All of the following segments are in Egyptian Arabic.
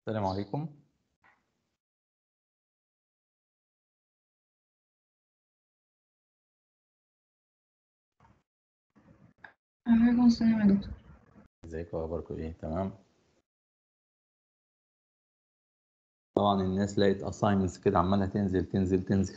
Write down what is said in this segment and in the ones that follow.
السلام عليكم عليكم السلام يا دكتور ازيكم اخباركم ايه تمام طبعا الناس لقيت assignments كده عماله تنزل تنزل تنزل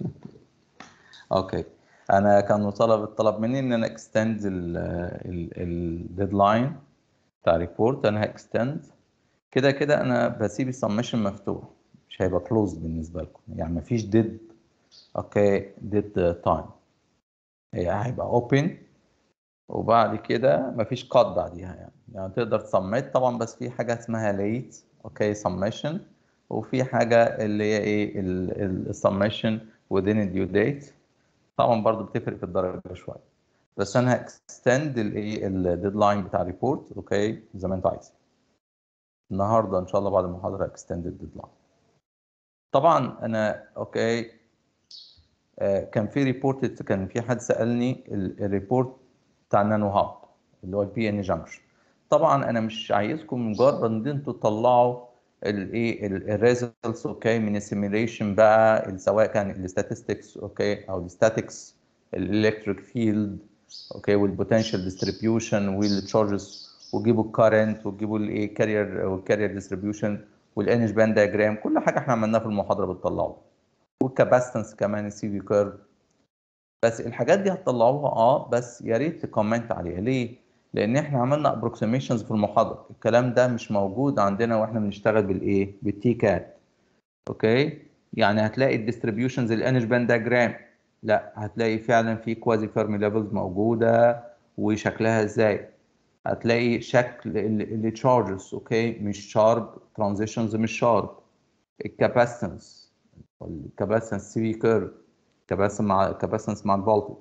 اوكي انا كان طلب الطلب مني ان انا اكستند الديدلاين بتاع ريبورت انا هاكستند كده كده انا بسيب السبمشن مفتوح مش هيبقى كلوز بالنسبه لكم يعني مفيش ديد اوكي ديد تايم هيبقى اوبن وبعد كده مفيش قط بعديها يعني يعني تقدر تسميت طبعا بس في حاجه اسمها ليت اوكي سمشن وفي حاجه اللي هي ايه السمشن within الديو ديت طبعا برضو بتفرق في الدرجه شويه بس انا هاكستند الايه الديدلاين بتاع الريبورت اوكي زي ما انت عايز النهارده ان شاء الله بعد المحاضره اكستند الديدلاين طبعا انا اوكي آه كان في ريبورت كان في حد سالني الريبورت بتاع النانو هاب اللي هو البي ان جانكشن طبعا انا مش عايزكم مجرد ان انتوا تطلعوا الايه الريزلتس اوكي من السيميليشن بقى سواء كان الستاتستكس اوكي او الستاتكس الالكتريك فيلد اوكي والبوتنشال ديستريبيوشن والتشارجز وتجيبوا الكارنت وتجيبوا الايه كارير والكارير ديستريبيوشن والانج باند دايجرام كل حاجه احنا عملناها في المحاضره بتطلعوها والكاباسيتنس كمان السي في كيرف بس الحاجات دي هتطلعوها اه بس يا ريت تكومنت عليها ليه؟ لان احنا عملنا ابروكسيميشنز في المحاضره الكلام ده مش موجود عندنا واحنا بنشتغل بالايه؟ بالتي كات اوكي؟ يعني هتلاقي الديستريبيوشنز الانج باند دايجرام لا هتلاقي فعلا في كوازي فيرمي ليفلز موجوده وشكلها ازاي؟ هتلاقي شكل التشارجز اوكي مش شارب ترانزيشنز مش شارب الكاباسيتنس الكاباسيتنس سي في كيرف كباسن مع كباسنس مع الفولتج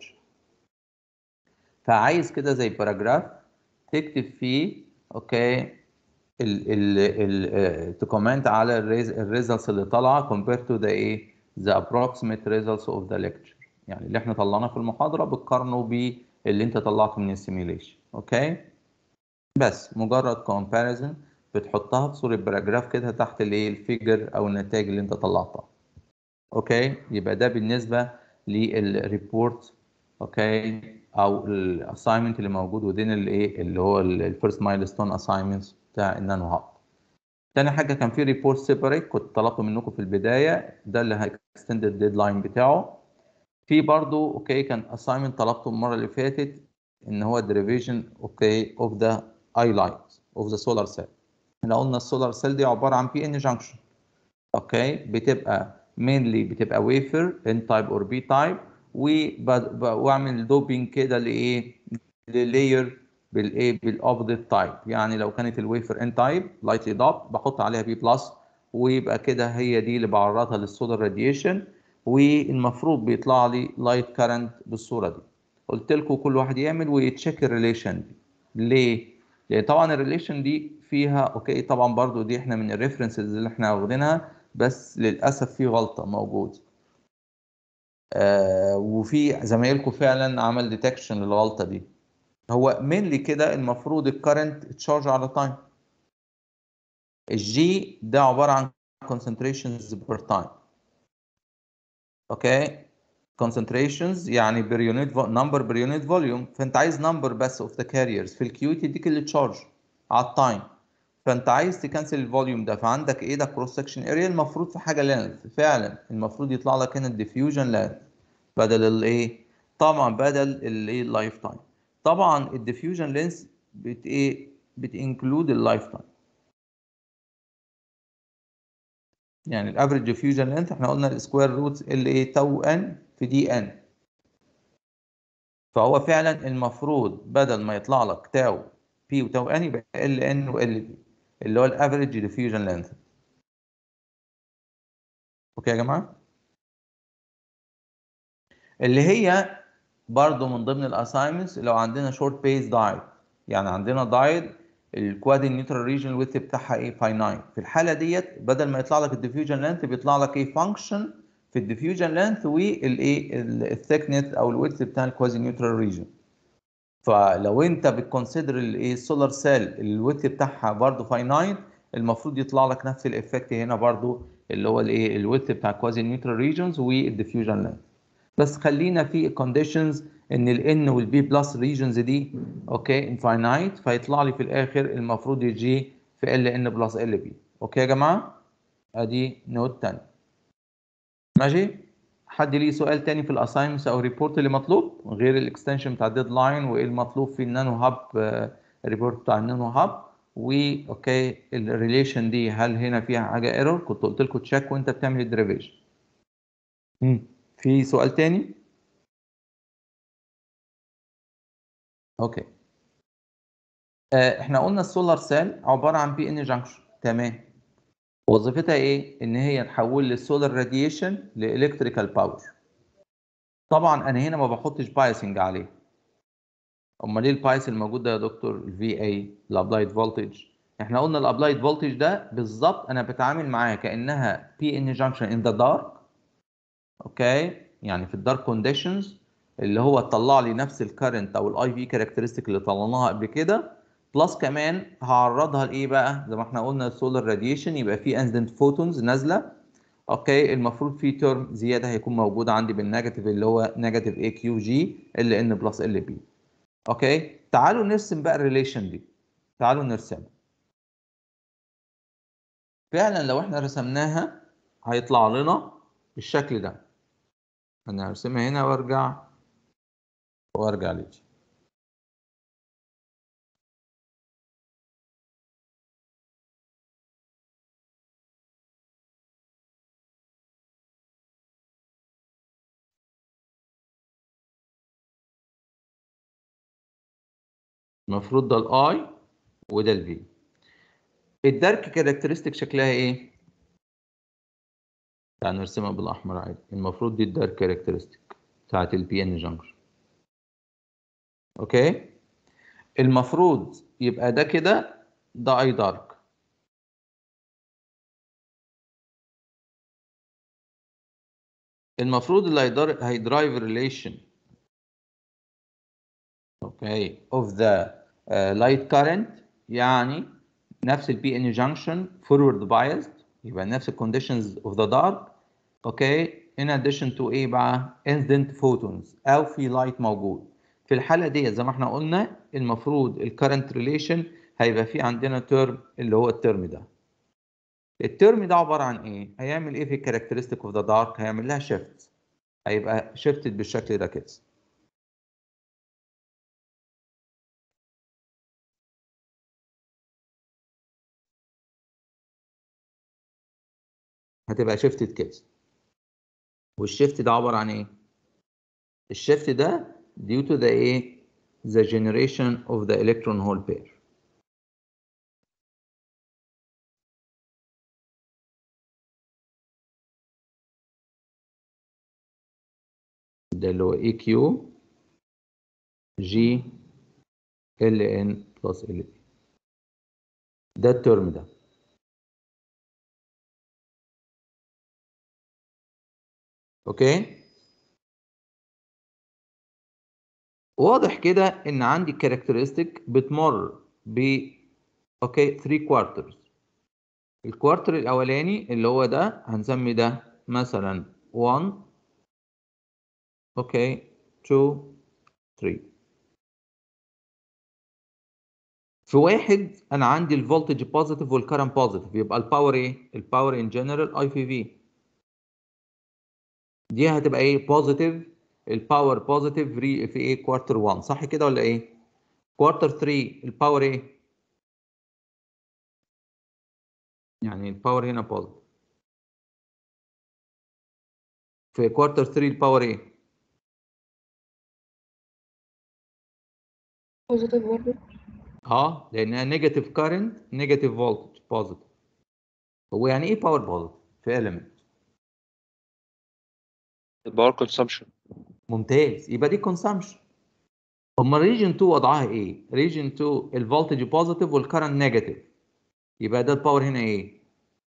فعايز كده زي باراجراف تكتب فيه اوكي ال ال ال تكومنت على الريزلتس اللي طالعه compared to the ايه the approximate results of the lecture يعني اللي احنا طلعناه في المحاضره بتقارنه باللي انت طلعته من السيميوليشن اوكي بس مجرد comparison بتحطها في صوره باراجراف كده تحت الايه الفيجر او النتائج اللي انت طلعتها اوكي يبقى ده بالنسبه للريبورت اوكي او الاساينمنت اللي موجود ودين الايه اللي هو الفيرست مايلستون اساينمنتس بتاع النانو هاب تاني حاجه كان في ريبورت سيبريت كنت طلبته منكم في البدايه ده اللي هيكستند الديدلاين بتاعه في برضو اوكي كان اساينمنت طلبته المره اللي فاتت ان هو derivation اوكي اوف ذا اي لايت اوف ذا سولار سيل احنا قلنا السولار سيل دي عباره عن بي ان جانكشن اوكي بتبقى mainly بتبقى ويفر ان تايب اور بي تايب واعمل دوبينج كده لايه للاير بالايه بالاوبديت تايب يعني لو كانت الويفر ان تايب لايتلي دوب بحط عليها بي بلس ويبقى كده هي دي اللي بعرضها للسولار راديشن والمفروض بيطلع لي لايت كارنت بالصوره دي قلت لكم كل واحد يعمل ويتشيك الريليشن دي ليه لان طبعا الريليشن دي فيها اوكي طبعا برضو دي احنا من الريفرنسز اللي احنا واخدينها بس للاسف في غلطه موجوده آه وفي زمايلكم فعلا عمل ديتكشن للغلطه دي هو مينلي كده المفروض الكرنت تشارج على تايم الجي ده عباره عن concentrations per time اوكي concentrations يعني per unit number per unit volume فانت عايز number بس of the carriers في الكيو تديك اللي تشارج على التايم فانت عايز تكنسل الفوليوم ده فعندك ايه ده كروس سكشن اريا المفروض في حاجه لينث فعلا المفروض يطلع لك هنا الديفيوجن لينث بدل الايه طبعا بدل الايه اللايف تايم طبعا الديفيوجن لينث بت ايه بتنكلود اللايف تايم يعني الافريج ديفيوجن لينث احنا قلنا السكوير روت ال ايه تو ان في دي ان فهو فعلا المفروض بدل ما يطلع لك تاو بي وتاو ان يبقى ال ان وال بي اللي هو الافريج ديفيوجن لينث اوكي يا جماعه اللي هي برضو من ضمن الاساينمنتس لو عندنا شورت بيس دايت يعني عندنا دايت الكوادي نيوترال ريجن الويث بتاعها ايه فاينايت في الحاله ديت بدل ما يطلع لك الديفيوجن لينث بيطلع لك ايه فانكشن في الديفيوجن لينث والايه الثيكنس او الويث بتاع الكوازي نيوترال ريجن فلو انت بتكونسيدر الايه السولار سيل الويث بتاعها برضه فاينايت المفروض يطلع لك نفس الايفكت هنا برضو اللي هو الايه الويت بتاع كوازي نيوترال ريجنز والديفيوجن لينث بس خلينا في كونديشنز ان الان والبي بلس ريجنز دي اوكي انفاينايت فيطلع لي في الاخر المفروض يجي في ال ان بلس ال بي اوكي يا جماعه ادي نوت تاني ماشي حد ليه سؤال تاني في الاساينمنتس او الريبورت اللي مطلوب غير الاكستنشن بتاع الديدلاين وايه المطلوب في النانو هاب الريبورت بتاع النانو هاب و اوكي الريليشن دي هل هنا فيها حاجه ايرور كنت قلت لكم تشيك وانت بتعمل الدريفيشن في سؤال تاني اوكي آه احنا قلنا السولار سيل عباره عن بي ان جانكشن تمام وظيفتها ايه ان هي تحول السولار راديشن لالكتريكال باور طبعا انا هنا ما بحطش بايسنج عليه امال ليه البايس الموجود ده يا دكتور الفي اي الابلايد فولتج احنا قلنا الابلايد فولتج ده بالظبط انا بتعامل معاه كانها بي ان جانكشن ان ذا دارك اوكي يعني في الدارك كونديشنز اللي هو طلع لي نفس الكرنت او الاي في كاركترستيك اللي طلعناها قبل كده بلس كمان هعرضها لايه بقى زي ما احنا قلنا السولار راديشن يبقى في انزنت فوتونز نازله اوكي المفروض في ترم زياده هيكون موجود عندي بالنيجاتيف اللي هو نيجاتيف اي كيو جي ال ان بلس ال بي اوكي تعالوا نرسم بقى الريليشن دي تعالوا نرسمها فعلا لو احنا رسمناها هيطلع لنا بالشكل ده انا هرسمها هنا وارجع وارجع لدي المفروض ده الاي وده الفي الدارك كاركترستيك شكلها ايه تعال نرسمها بالاحمر عادي المفروض دي الدارك كاركترستيك بتاعت البي ان جانكشن اوكي المفروض يبقى ده كده ده اي دارك المفروض اللي هيدرايف ريليشن اوكي اوف ذا لايت كارنت يعني نفس البي ان جانكشن فورورد بايزد يبقى نفس الكونديشنز اوف ذا دارك اوكي in addition to ايه بقى incident photons او في لايت موجود في الحاله دي زي ما احنا قلنا المفروض الكرنت ريليشن هيبقى في عندنا ترم اللي هو الترم ده الترم ده عباره عن ايه هيعمل ايه في الكاركترستيك اوف ذا دارك هيعمل لها شيفت هيبقى شيفتد بالشكل ده كده هتبقى شيفتد كده والشيفت ده عباره عن ايه الشيفت ده due to the ايه the generation of the electron hole pair ده اللي هو اي كيو جي ال ان بلس ال بي ده الترم ده اوكي واضح كده ان عندي كاركترستيك بتمر ب اوكي 3 كوارترز الكوارتر الاولاني اللي هو ده هنسمي ده مثلا 1 اوكي 2 3 في واحد انا عندي الفولتج بوزيتيف والكرنت بوزيتيف يبقى الباور ايه الباور ان جنرال اي في في دي هتبقى ايه بوزيتيف الباور بوزيتيف في ايه كوارتر 1 صح كده ولا ايه كوارتر 3 الباور ايه يعني الباور هنا بوزيتيف في كوارتر 3 الباور ايه بوزيتيف برضه اه لانها نيجاتيف كارنت نيجاتيف فولتج بوزيتيف هو يعني ايه باور بوزيتيف في element الباور كونسامشن ممتاز يبقى دي كونسامشن اما ريجن 2 وضعها ايه ريجن 2 الفولتج بوزيتيف والكرنت نيجاتيف يبقى ده الباور هنا ايه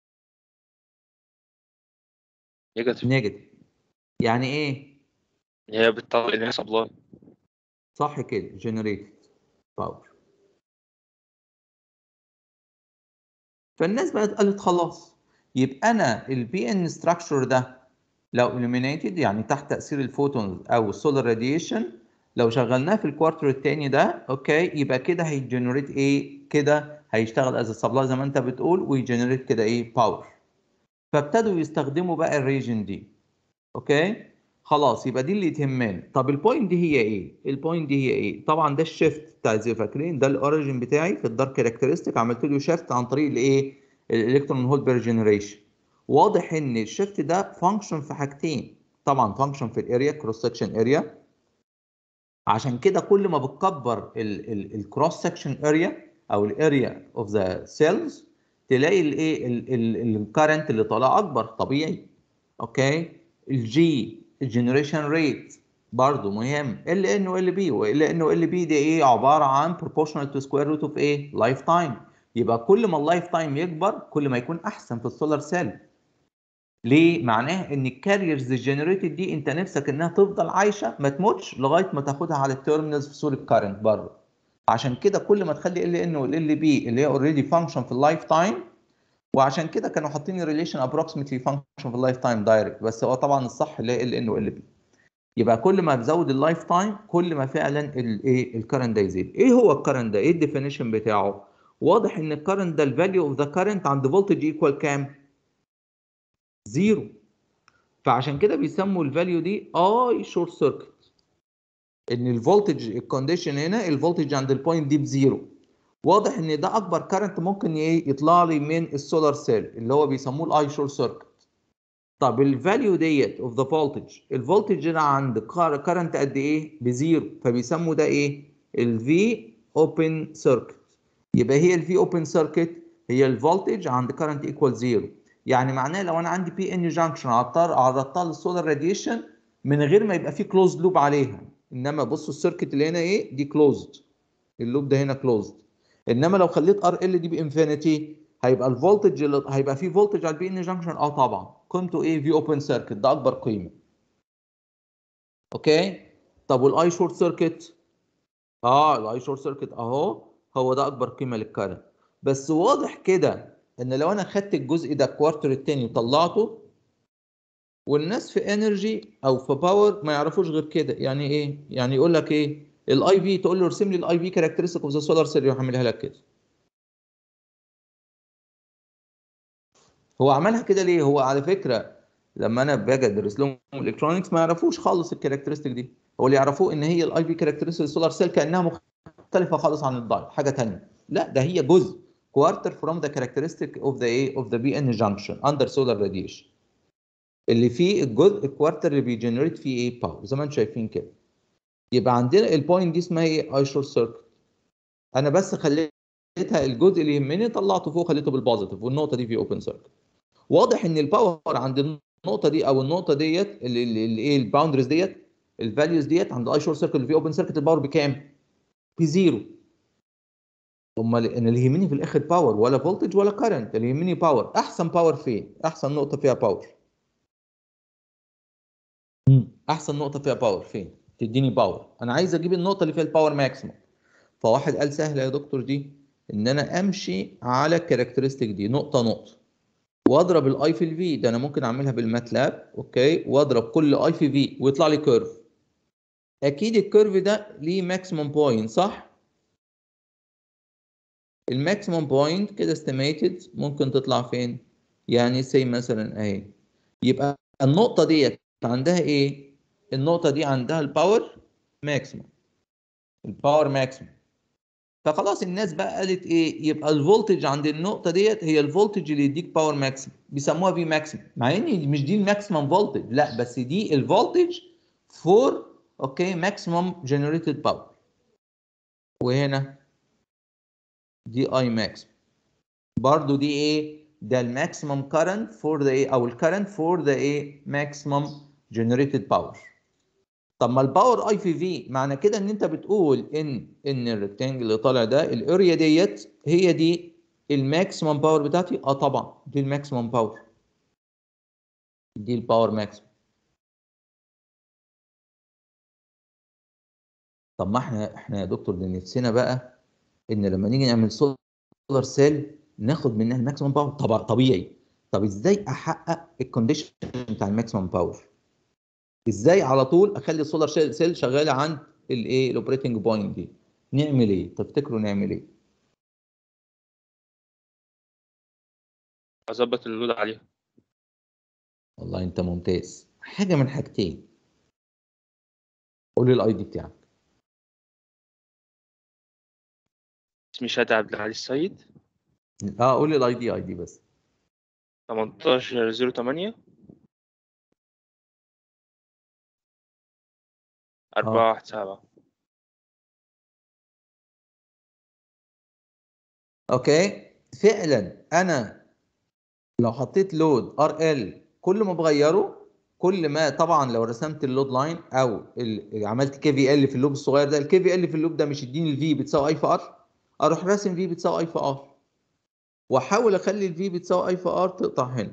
نيجاتيف نيجاتيف يعني ايه هي بتطلع انها سبلاي صح كده جنريتد باور فالناس بقت قالت خلاص يبقى انا البي ان ستراكشر ده لو illuminated يعني تحت تاثير الفوتونز او السولار راديشن لو شغلناه في الكوارتر الثاني ده اوكي يبقى كده هيجنريت ايه كده هيشتغل از سبلاي زي ما انت بتقول ويجنريت كده ايه باور فابتدوا يستخدموا بقى الريجن دي اوكي خلاص يبقى دي اللي تهمنا طب البوينت دي هي ايه البوينت دي هي ايه طبعا ده الشيفت بتاع زي فاكرين ده الاوريجن بتاعي في الدارك كاركترستيك عملت له شيفت عن طريق الايه الالكترون هول بير جنريشن واضح ان الشيفت ده فانكشن في حاجتين طبعا فانكشن في الاريا كروس سكشن اريا عشان كده كل ما بتكبر الكروس سكشن اريا او الاريا اوف ذا سيلز تلاقي الايه الكرنت اللي طالع اكبر طبيعي اوكي الجي الجنريشن ريت برضه مهم ال ان وال بي وال ان وال بي دي ايه عباره عن proportional to square root of ايه لايف تايم يبقى كل ما اللايف تايم يكبر كل ما يكون احسن في السولار سيل ليه معناه ان الكاريرز الجنريتد دي انت نفسك انها تفضل عايشه ما تموتش لغايه ما تاخدها على التيرمينالز في صوره كارنت بره عشان كده كل ما تخلي ال ان وال بي اللي هي اوريدي فانكشن في اللايف تايم وعشان كده كانوا حاطين ريليشن ابروكسيمتلي فانكشن في اللايف تايم دايركت بس هو طبعا الصح اللي هي ال ان وال بي يبقى كل ما بزود اللايف تايم كل ما فعلا الايه الكرنت ده يزيد ايه هو الكرنت ده ايه الديفينيشن بتاعه واضح ان الكرنت ده الفاليو اوف ذا كرنت عند فولتج ايكوال كام زيرو فعشان كده بيسموا الفاليو دي اي شورت سيركت ان الفولتج الكونديشن هنا الفولتج عند البوينت دي بزيرو واضح ان ده اكبر كارنت ممكن يطلع لي من السولار سيل اللي هو بيسموه الاي شورت سيركت طب الفاليو ديت اوف ذا فولتج الفولتج هنا عند كارنت قد ايه بزيرو فبيسموا ده ايه الفي اوبن سيركت يبقى هي الفي اوبن سيركت هي الفولتج عند كارنت ايكوال زيرو يعني معناه لو انا عندي بي ان جانكشن عرضتها للسولار راديشن من غير ما يبقى في كلوزد لوب عليها انما بصوا السيركت اللي هنا ايه دي كلوزد اللوب ده هنا كلوزد انما لو خليت ار ال دي بانفينيتي هيبقى الفولتج اللي هيبقى في فولتج على البي ان جانكشن اه طبعا قيمته ايه في اوبن سيركت ده اكبر قيمه اوكي طب والاي شورت سيركت اه الاي شورت سيركت اهو هو ده اكبر قيمه للكارنت بس واضح كده ان لو انا خدت الجزء ده الكوارتر الثاني وطلعته والناس في انرجي او في باور ما يعرفوش غير كده يعني ايه يعني يقول لك ايه الاي في تقول له ارسم لي الاي في كاركترستيك اوف ذا سولار سيل يروح عاملها لك كده هو عملها كده ليه هو على فكره لما انا باجي ادرس لهم الكترونكس ما يعرفوش خالص الكاركترستيك دي هو اللي يعرفوه ان هي الاي في كاركترستيك السولار سيل كانها مختلفه خالص عن الدايت حاجه ثانيه لا ده هي جزء quarter from the characteristic of the A of the BN junction under solar radiation اللي فيه الجزء الكوارتر اللي بيجنريت فيه ايه باور زي ما انتم شايفين كده يبقى عندنا البوينت دي اسمها ايه اي شورت سيركت انا بس خليتها الجزء اللي يهمني طلعته فوق خليته بالبوزيتيف والنقطه دي في اوبن سيركت واضح ان الباور عند النقطه دي او النقطه ديت اللي ايه الباوندرز ديت الفاليوز ديت عند اي شورت سيركت اللي في اوبن سيركت الباور بكام؟ بزيرو امال انا اللي يهمني في الاخر باور ولا فولتج ولا كارنت اللي يهمني باور احسن باور فين احسن نقطه فيها باور احسن نقطه فيها باور فين تديني باور انا عايز اجيب النقطه اللي فيها الباور ماكسيموم فواحد قال سهله يا دكتور دي ان انا امشي على الكاركترستيك دي نقطه نقطه واضرب الاي في الفي ده انا ممكن اعملها بالماتلاب اوكي واضرب كل اي في في ويطلع لي كيرف اكيد الكيرف ده ليه ماكسيموم بوينت صح الماكسيموم بوينت كده استيميتد ممكن تطلع فين يعني سي مثلا اهي يبقى النقطه ديت عندها ايه النقطه دي عندها الباور ماكسيموم الباور ماكسيموم فخلاص الناس بقى قالت ايه يبقى الفولتج عند النقطه ديت هي الفولتج اللي يديك باور ماكسيموم بيسموها في ماكسيموم مع ان مش دي الماكسيموم فولتج لا بس دي الفولتج فور اوكي ماكسيموم جنريتد باور وهنا دي اي ماكس برضو دي ايه ده الماكسيمم كارنت فور ذا ايه او الكارنت فور ذا ايه ماكسيمم جنريتد باور طب ما الباور اي في في معنى كده ان انت بتقول ان ان الريكتانجل اللي طالع ده الاريا ديت هي دي الماكسيمم باور بتاعتي اه طبعا دي الماكسيمم باور دي الباور ماكسيمم طب ما احنا احنا يا دكتور ده نفسنا بقى ان لما نيجي نعمل سولار سيل ناخد منها الماكسيمم باور طب طبيعي طب ازاي احقق الكونديشن بتاع الماكسيمم باور ازاي على طول اخلي السولار سيل شغاله عند الايه الاوبريتنج بوينت دي نعمل ايه تفتكروا نعمل ايه اظبط اللود عليها والله انت ممتاز حاجه من حاجتين قول لي الاي دي بتاعك اسمي شادي عبد العزيز السيد اه قول لي الاي دي اي دي بس 18 08 4 1 7 اوكي فعلا انا لو حطيت لود ار ال كل ما بغيره كل ما طبعا لو رسمت اللود لاين او ال- عملت كي في ال في اللوب الصغير ده الكي في ال في اللوب ده مش يديني الفي بتساوي اي في ار اروح راسم في بتساوي اي في ار واحاول اخلي الفي بتساوي اي في ار تقطع هنا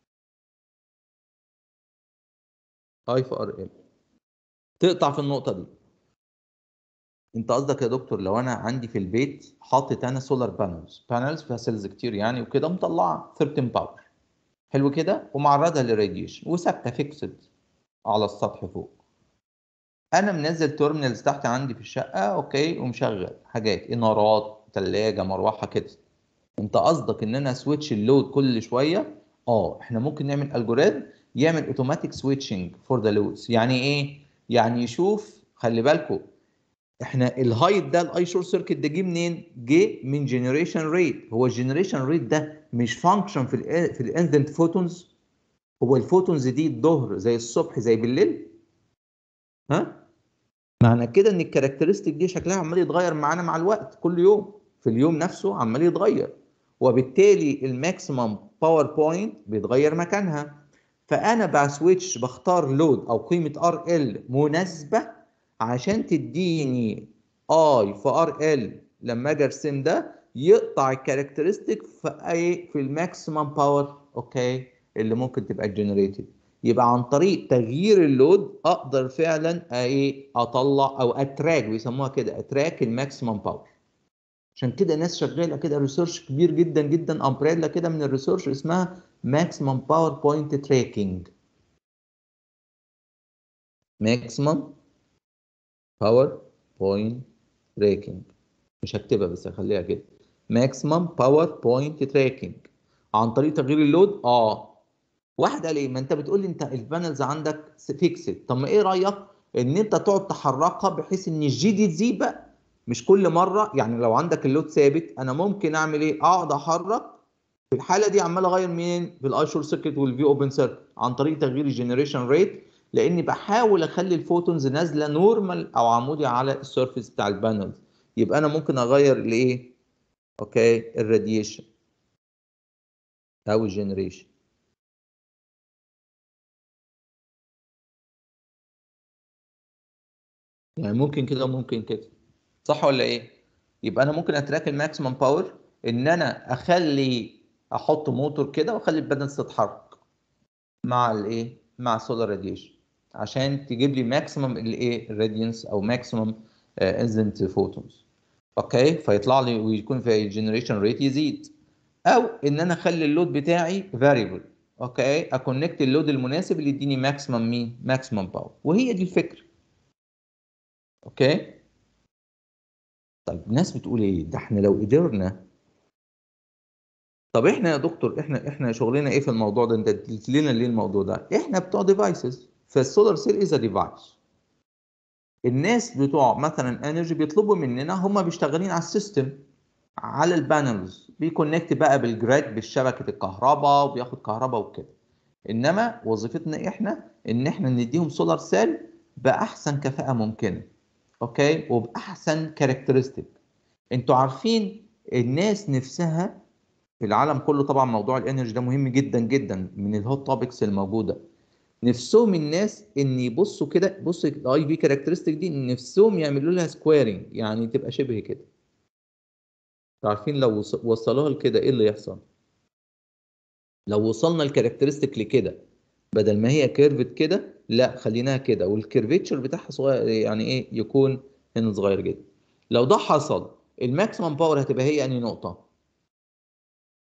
اي في ار ال تقطع في النقطه دي انت قصدك يا دكتور لو انا عندي في البيت حاطط انا سولار بانلز بانلز فيها سيلز كتير يعني وكده مطلعه 13 باور حلو كده ومعرضها للراديشن وثابته فيكسد على السطح فوق انا منزل تيرمينالز تحت عندي في الشقه اوكي ومشغل حاجات انارات ثلاجه مروحه كده انت قصدك ان انا سويتش اللود كل شويه اه احنا ممكن نعمل الجوريثم يعمل اوتوماتيك سويتشنج فور ذا لودز يعني ايه يعني يشوف خلي بالكم احنا الهايت ده الاي شورت سيركت ده جه منين؟ جه من جنريشن ريت هو الجنريشن ريت ده مش فانكشن في ال في الانزنت فوتونز هو الفوتونز دي الظهر زي الصبح زي بالليل ها معنى كده ان الكاركترستيك دي شكلها عمال يتغير معانا مع الوقت كل يوم في اليوم نفسه عمال يتغير وبالتالي الماكسيمم باور بوينت بيتغير مكانها فانا بسويتش بختار لود او قيمه ار ال مناسبه عشان تديني اي في ار ال لما اجي ارسم ده يقطع الكاركترستيك في اي في الماكسيمم باور اوكي اللي ممكن تبقى جنريتد يبقى عن طريق تغيير اللود اقدر فعلا ايه اطلع او اتراك بيسموها كده اتراك الماكسيمم باور عشان كده ناس شغاله كده ريسيرش كبير جدا جدا امبريلا كده من الريسيرش اسمها ماكسيمم باور بوينت تراكنج ماكسيمم باور بوينت تراكنج مش هكتبها بس هخليها كده ماكسيمم باور بوينت تراكنج عن طريق تغيير اللود اه واحد قال ايه ما انت بتقول لي انت البانلز عندك فيكسد طب ما ايه رايك ان انت تقعد تحركها بحيث ان الجي دي تزيد بقى مش كل مره يعني لو عندك اللود ثابت انا ممكن اعمل ايه اقعد احرك في الحاله دي عمال اغير منين في الاي شورت سيركت والفي اوبن سيركت عن طريق تغيير الجنريشن ريت لاني بحاول اخلي الفوتونز نازله نورمال او عمودي على السيرفيس بتاع البانلز يبقى انا ممكن اغير الايه اوكي الراديشن او الجنريشن يعني ممكن كده وممكن كده صح ولا ايه يبقى انا ممكن اتراك الماكسيمم باور ان انا اخلي احط موتور كده واخلي البانلز تتحرك مع الايه مع السولار راديشن عشان تجيب لي ماكسيمم الايه الراديانس او ماكسيمم انزنت فوتونز اوكي فيطلع لي ويكون في الجنريشن ريت يزيد او ان انا اخلي اللود بتاعي فاريبل اوكي اكونكت اللود المناسب اللي يديني ماكسيمم مين ماكسيمم باور وهي دي الفكره اوكي طيب الناس بتقول ايه ده احنا لو قدرنا طب احنا يا دكتور احنا احنا شغلنا ايه في الموضوع ده انت قلت لنا ليه الموضوع ده احنا بتوع ديفايسز فالسولار سيل از ديفايس الناس بتوع مثلا انرجي بيطلبوا مننا هم بيشتغلين على السيستم على البانلز بيكونكت بقى بالجريد بالشبكه الكهرباء وبياخد كهرباء وكده انما وظيفتنا احنا ان احنا نديهم سولار سيل باحسن كفاءه ممكنه اوكي وباحسن كاركترستيك انتوا عارفين الناس نفسها في العالم كله طبعا موضوع الانرجي ده مهم جدا جدا من الهوت توبكس الموجوده نفسهم الناس ان يبصوا كده بص الاي في كاركترستيك دي نفسهم يعملوا لها سكويرنج يعني تبقى شبه كده عارفين لو وصلوها لكده ايه اللي يحصل لو وصلنا الكاركترستيك لكده بدل ما هي كيرفت كده لا خليناها كده والكيرفيتشر بتاعها صغير يعني ايه يكون هنا صغير جدا لو ده حصل الماكسيمم باور هتبقى هي انهي نقطه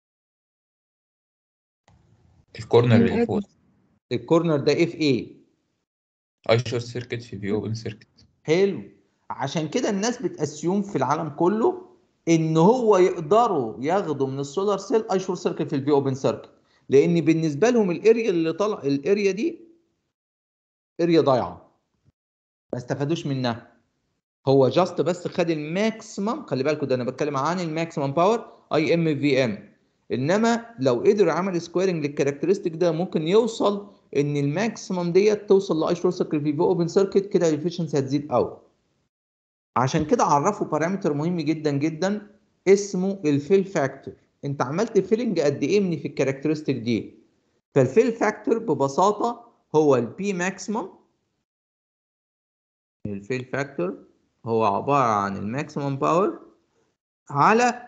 الكورنر اللي فوق الكورنر ده اف ايه اي شورت سيركت في في اوبن سيركت حلو عشان كده الناس بتاسيوم في العالم كله ان هو يقدروا ياخدوا من السولار سيل اي شورت سيركت في البي اوبن سيركت لان بالنسبه لهم الاريا اللي طلع الاريا دي اريا ضايعه ما استفادوش منها هو جاست بس خد الماكسيمم خلي بالكم ده انا بتكلم عن الماكسيمم باور اي ام في ام انما لو قدر يعمل سكويرنج للكاركترستيك ده ممكن يوصل ان الماكسيمم ديت توصل لاي شورت سيركت في في اوبن سيركت كده الافشنسي هتزيد قوي عشان كده عرفوا بارامتر مهم جدا جدا اسمه الفيل فاكتور انت عملت فيلنج قد ايه من في الكاركترستيك دي فالفيل فاكتور ببساطه هو البي ماكسيمم الفيل فاكتور هو عباره عن الماكسيمم باور على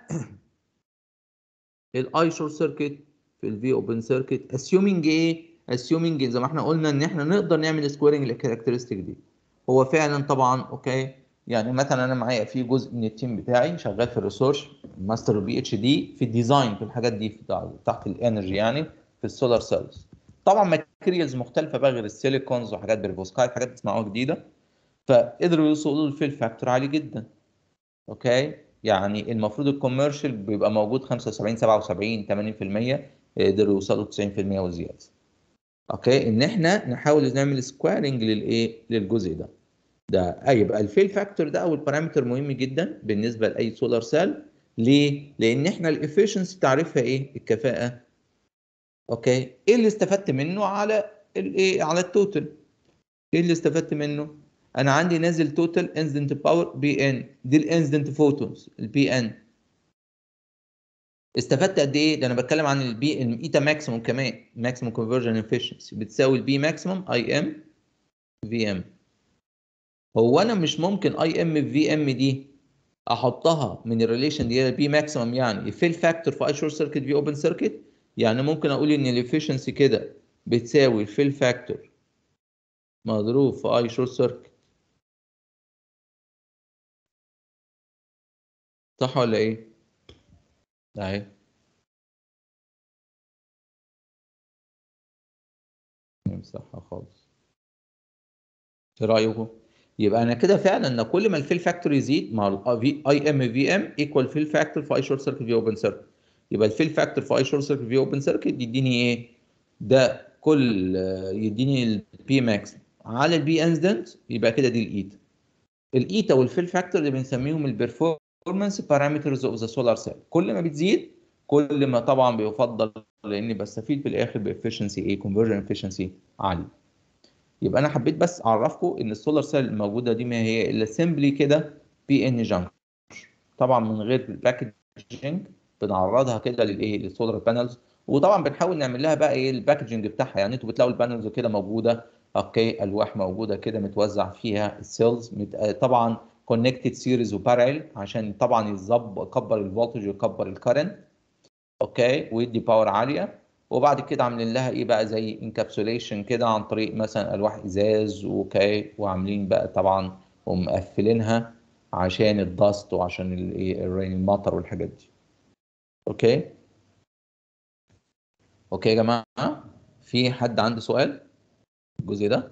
الاي شورت سيركت في الفي اوبن سيركت اسيومينج ايه اسيومينج زي ما احنا قلنا ان احنا نقدر نعمل سكويرنج للكاركترستيك دي هو فعلا طبعا اوكي يعني مثلا انا معايا في جزء من التيم بتاعي شغال في الريسيرش ماستر بي اتش دي في الديزاين في الحاجات دي في تحت الانرجي يعني في السولار سيلز طبعا ماتيريالز مختلفه بقى غير السيليكونز وحاجات بالفوسكايت حاجات بتسمعوها جديده فقدروا يوصلوا للفيل فاكتور عالي جدا اوكي يعني المفروض الكوميرشال بيبقى موجود 75 77 80% قدروا يوصلوا 90% وزياده اوكي ان احنا نحاول نعمل سكويرنج للايه للجزء ده ده يبقى الفيل فاكتور ده اول بارامتر مهم جدا بالنسبه لاي سولار سيل ليه لان احنا الافشنسي تعرفها ايه الكفاءه اوكي ايه اللي استفدت منه على الايه على التوتال ايه اللي استفدت منه انا عندي نازل توتال انسيدنت باور بي ان دي الانسيدنت فوتونز البي ان استفدت قد ايه ده انا بتكلم عن البي الايتا ماكسيموم كمان ماكسيموم كونفرجن افشنسي بتساوي البي ماكسيموم اي ام في ام هو انا مش ممكن اي ام في ام دي احطها من الريليشن دي البي ماكسيمم يعني في الفاكتور في اي شورت سيركت في اوبن سيركت يعني ممكن اقول ان الافشنسي كده بتساوي الفيل فاكتور مضروب في اي شورت سيركت صح ولا ايه؟ اهي نمسحها خالص ايه رايكم؟ يبقى انا كده فعلا ان كل ما الفيل فاكتور يزيد مع اي ام في ام ايكوال فيل فاكتور في اي شورت سيركت في اوبن سيركت يبقى الفيل فاكتور في اي شورت سيركت في اوبن سيركت يديني ايه؟ ده كل يديني البي ماكس على البي انسدنت يبقى كده دي الايتا الايتا والفيل فاكتور اللي بنسميهم البرفورمانس بارامترز اوف ذا سولار سيل كل ما بتزيد كل ما طبعا بيفضل لاني بستفيد في الاخر بافشنسي ايه كونفرجن افشنسي عالي يبقى انا حبيت بس اعرفكم ان السولار سيل الموجوده دي ما هي الا سيمبلي كده بي ان جانكشن طبعا من غير الباكجنج بنعرضها كده للايه للسولار بانلز وطبعا بنحاول نعمل لها بقى ايه الباكجنج بتاعها يعني انتوا بتلاقوا البانلز كده موجوده اوكي الواح موجوده كده متوزع فيها السيلز مت... طبعا كونكتد سيريز وبارل عشان طبعا يظبط يكبر الفولتج ويكبر الكرنت اوكي ويدي باور عاليه وبعد كده عاملين لها ايه بقى زي انكابسوليشن كده عن طريق مثلا الواح ازاز اوكي وعاملين بقى طبعا ومقفلينها عشان الدست وعشان الايه الرين المطر والحاجات دي اوكي اوكي يا جماعه في حد عنده سؤال الجزء ده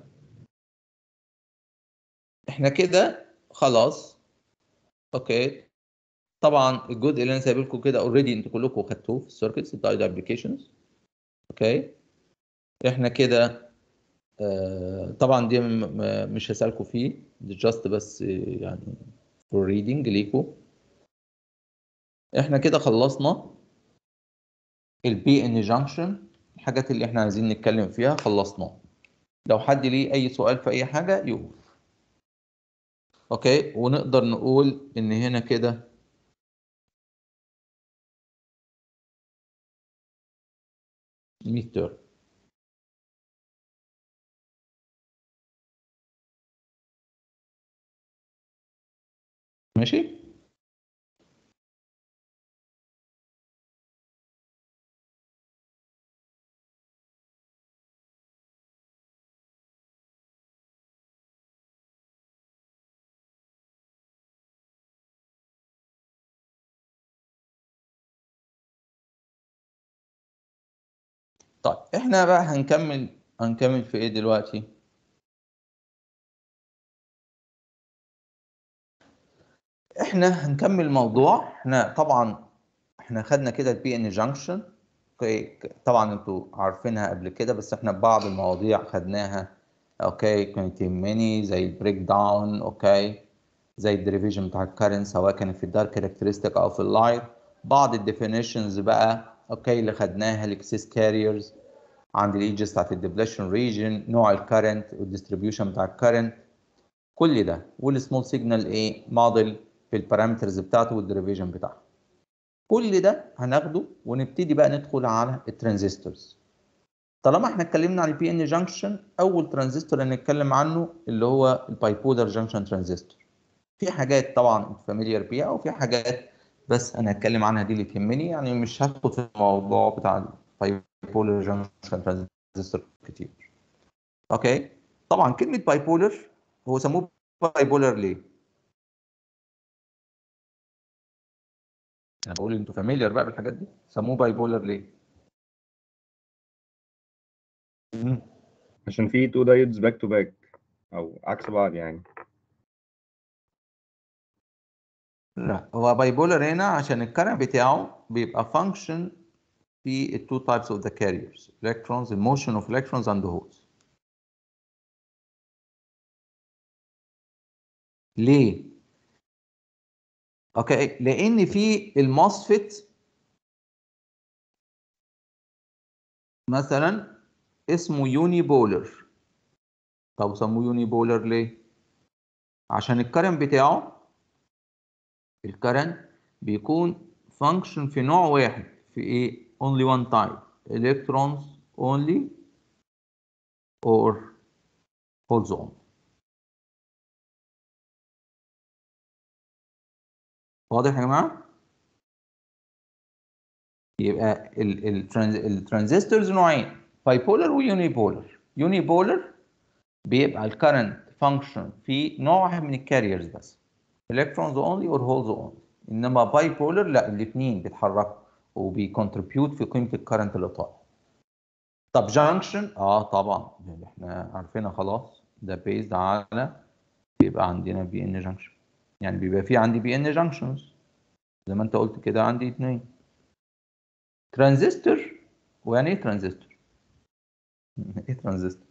احنا كده خلاص اوكي طبعا الجزء اللي انا سايب لكم كده اوريدي انتوا كلكم خدتوه في السيركتس الدايد ابلكيشنز اوكي احنا كده آه طبعا دي مش هسالكم فيه دي جاست بس يعني فور ريدنج ليكم احنا كده خلصنا البي ان جانكشن الحاجات اللي احنا عايزين نتكلم فيها خلصناها لو حد ليه اي سؤال في اي حاجه يقول اوكي ونقدر نقول ان هنا كده ميتر ماشي طيب احنا بقى هنكمل هنكمل في ايه دلوقتي احنا هنكمل موضوع احنا طبعا احنا خدنا كده البي ان جانكشن اوكي طبعا انتوا عارفينها قبل كده بس احنا بعض المواضيع خدناها اوكي كانت يهمني زي البريك داون اوكي زي الديريفيجن بتاع الكارنت سواء كانت في الدارك كاركترستيك او في اللايت بعض الديفينيشنز بقى اوكي اللي خدناها الاكسس كاريرز عند الايجز بتاعت الديبليشن ريجن نوع الكارنت والديستريبيوشن بتاع الكارنت كل ده والسمول سيجنال ايه موديل في البارامترز بتاعته والديريفيجن بتاعته كل ده هناخده ونبتدي بقى ندخل على الترانزستورز طالما احنا اتكلمنا عن البي ان جانكشن اول ترانزستور اللي هنتكلم عنه اللي هو البايبولار جانكشن ترانزستور في حاجات طبعا فاميليار بيها وفي حاجات بس انا هتكلم عنها دي اللي تهمني يعني مش هدخل في الموضوع بتاع البايبولار جانكشن ترانزستور كتير اوكي طبعا كلمه بايبولار هو سموه بايبولار ليه انا بقول انتوا فاميليار بقى بالحاجات دي سموه بايبولار ليه مم. عشان في تو دايودز باك تو باك او عكس بعض يعني لا هو بايبولار هنا عشان الكرنت بتاعه بيبقى فانكشن في التو تايبس اوف ذا كاريرز electrons the motion of electrons and the holes ليه اوكي لان في الموسفيت مثلا اسمه يوني بولر طب سموه يوني بولر ليه عشان الكرنت بتاعه الكرنت بيكون فانكشن في نوع واحد في ايه only one type electrons only or holes only واضح يا جماعه يبقى الترانزستورز نوعين بايبولر ويوني بولر يوني بولر بيبقى الكرنت فانكشن في نوع واحد من الكاريرز بس الكترونز اونلي اور هولز اونلي انما باي بولر لا الاثنين بيتحركوا وبيكونتريبيوت في قيمه الكرنت اللي طالع طب جانكشن اه طبعا اللي احنا عارفينها خلاص ده بيزد على بيبقى عندنا بي ان جانكشن يعني بيبقى في عندي بي ان جانكشنز زي ما انت قلت كده عندي اثنين ترانزستور ويعني ايه ترانزستور ايه ترانزستور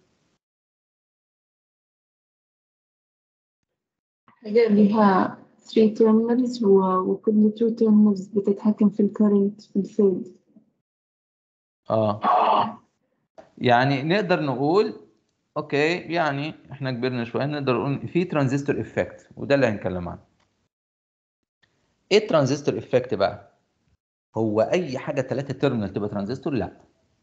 حاجة ليها 3 terminals و... وكل 2 terminals بتتحكم في الكرنت في الفيلد اه يعني نقدر نقول اوكي يعني احنا كبرنا شويه نقدر نقول في ترانزستور افكت وده اللي هنتكلم عنه ايه الترانزستور افكت بقى هو اي حاجه ثلاثه تيرمينال تبقى ترانزستور لا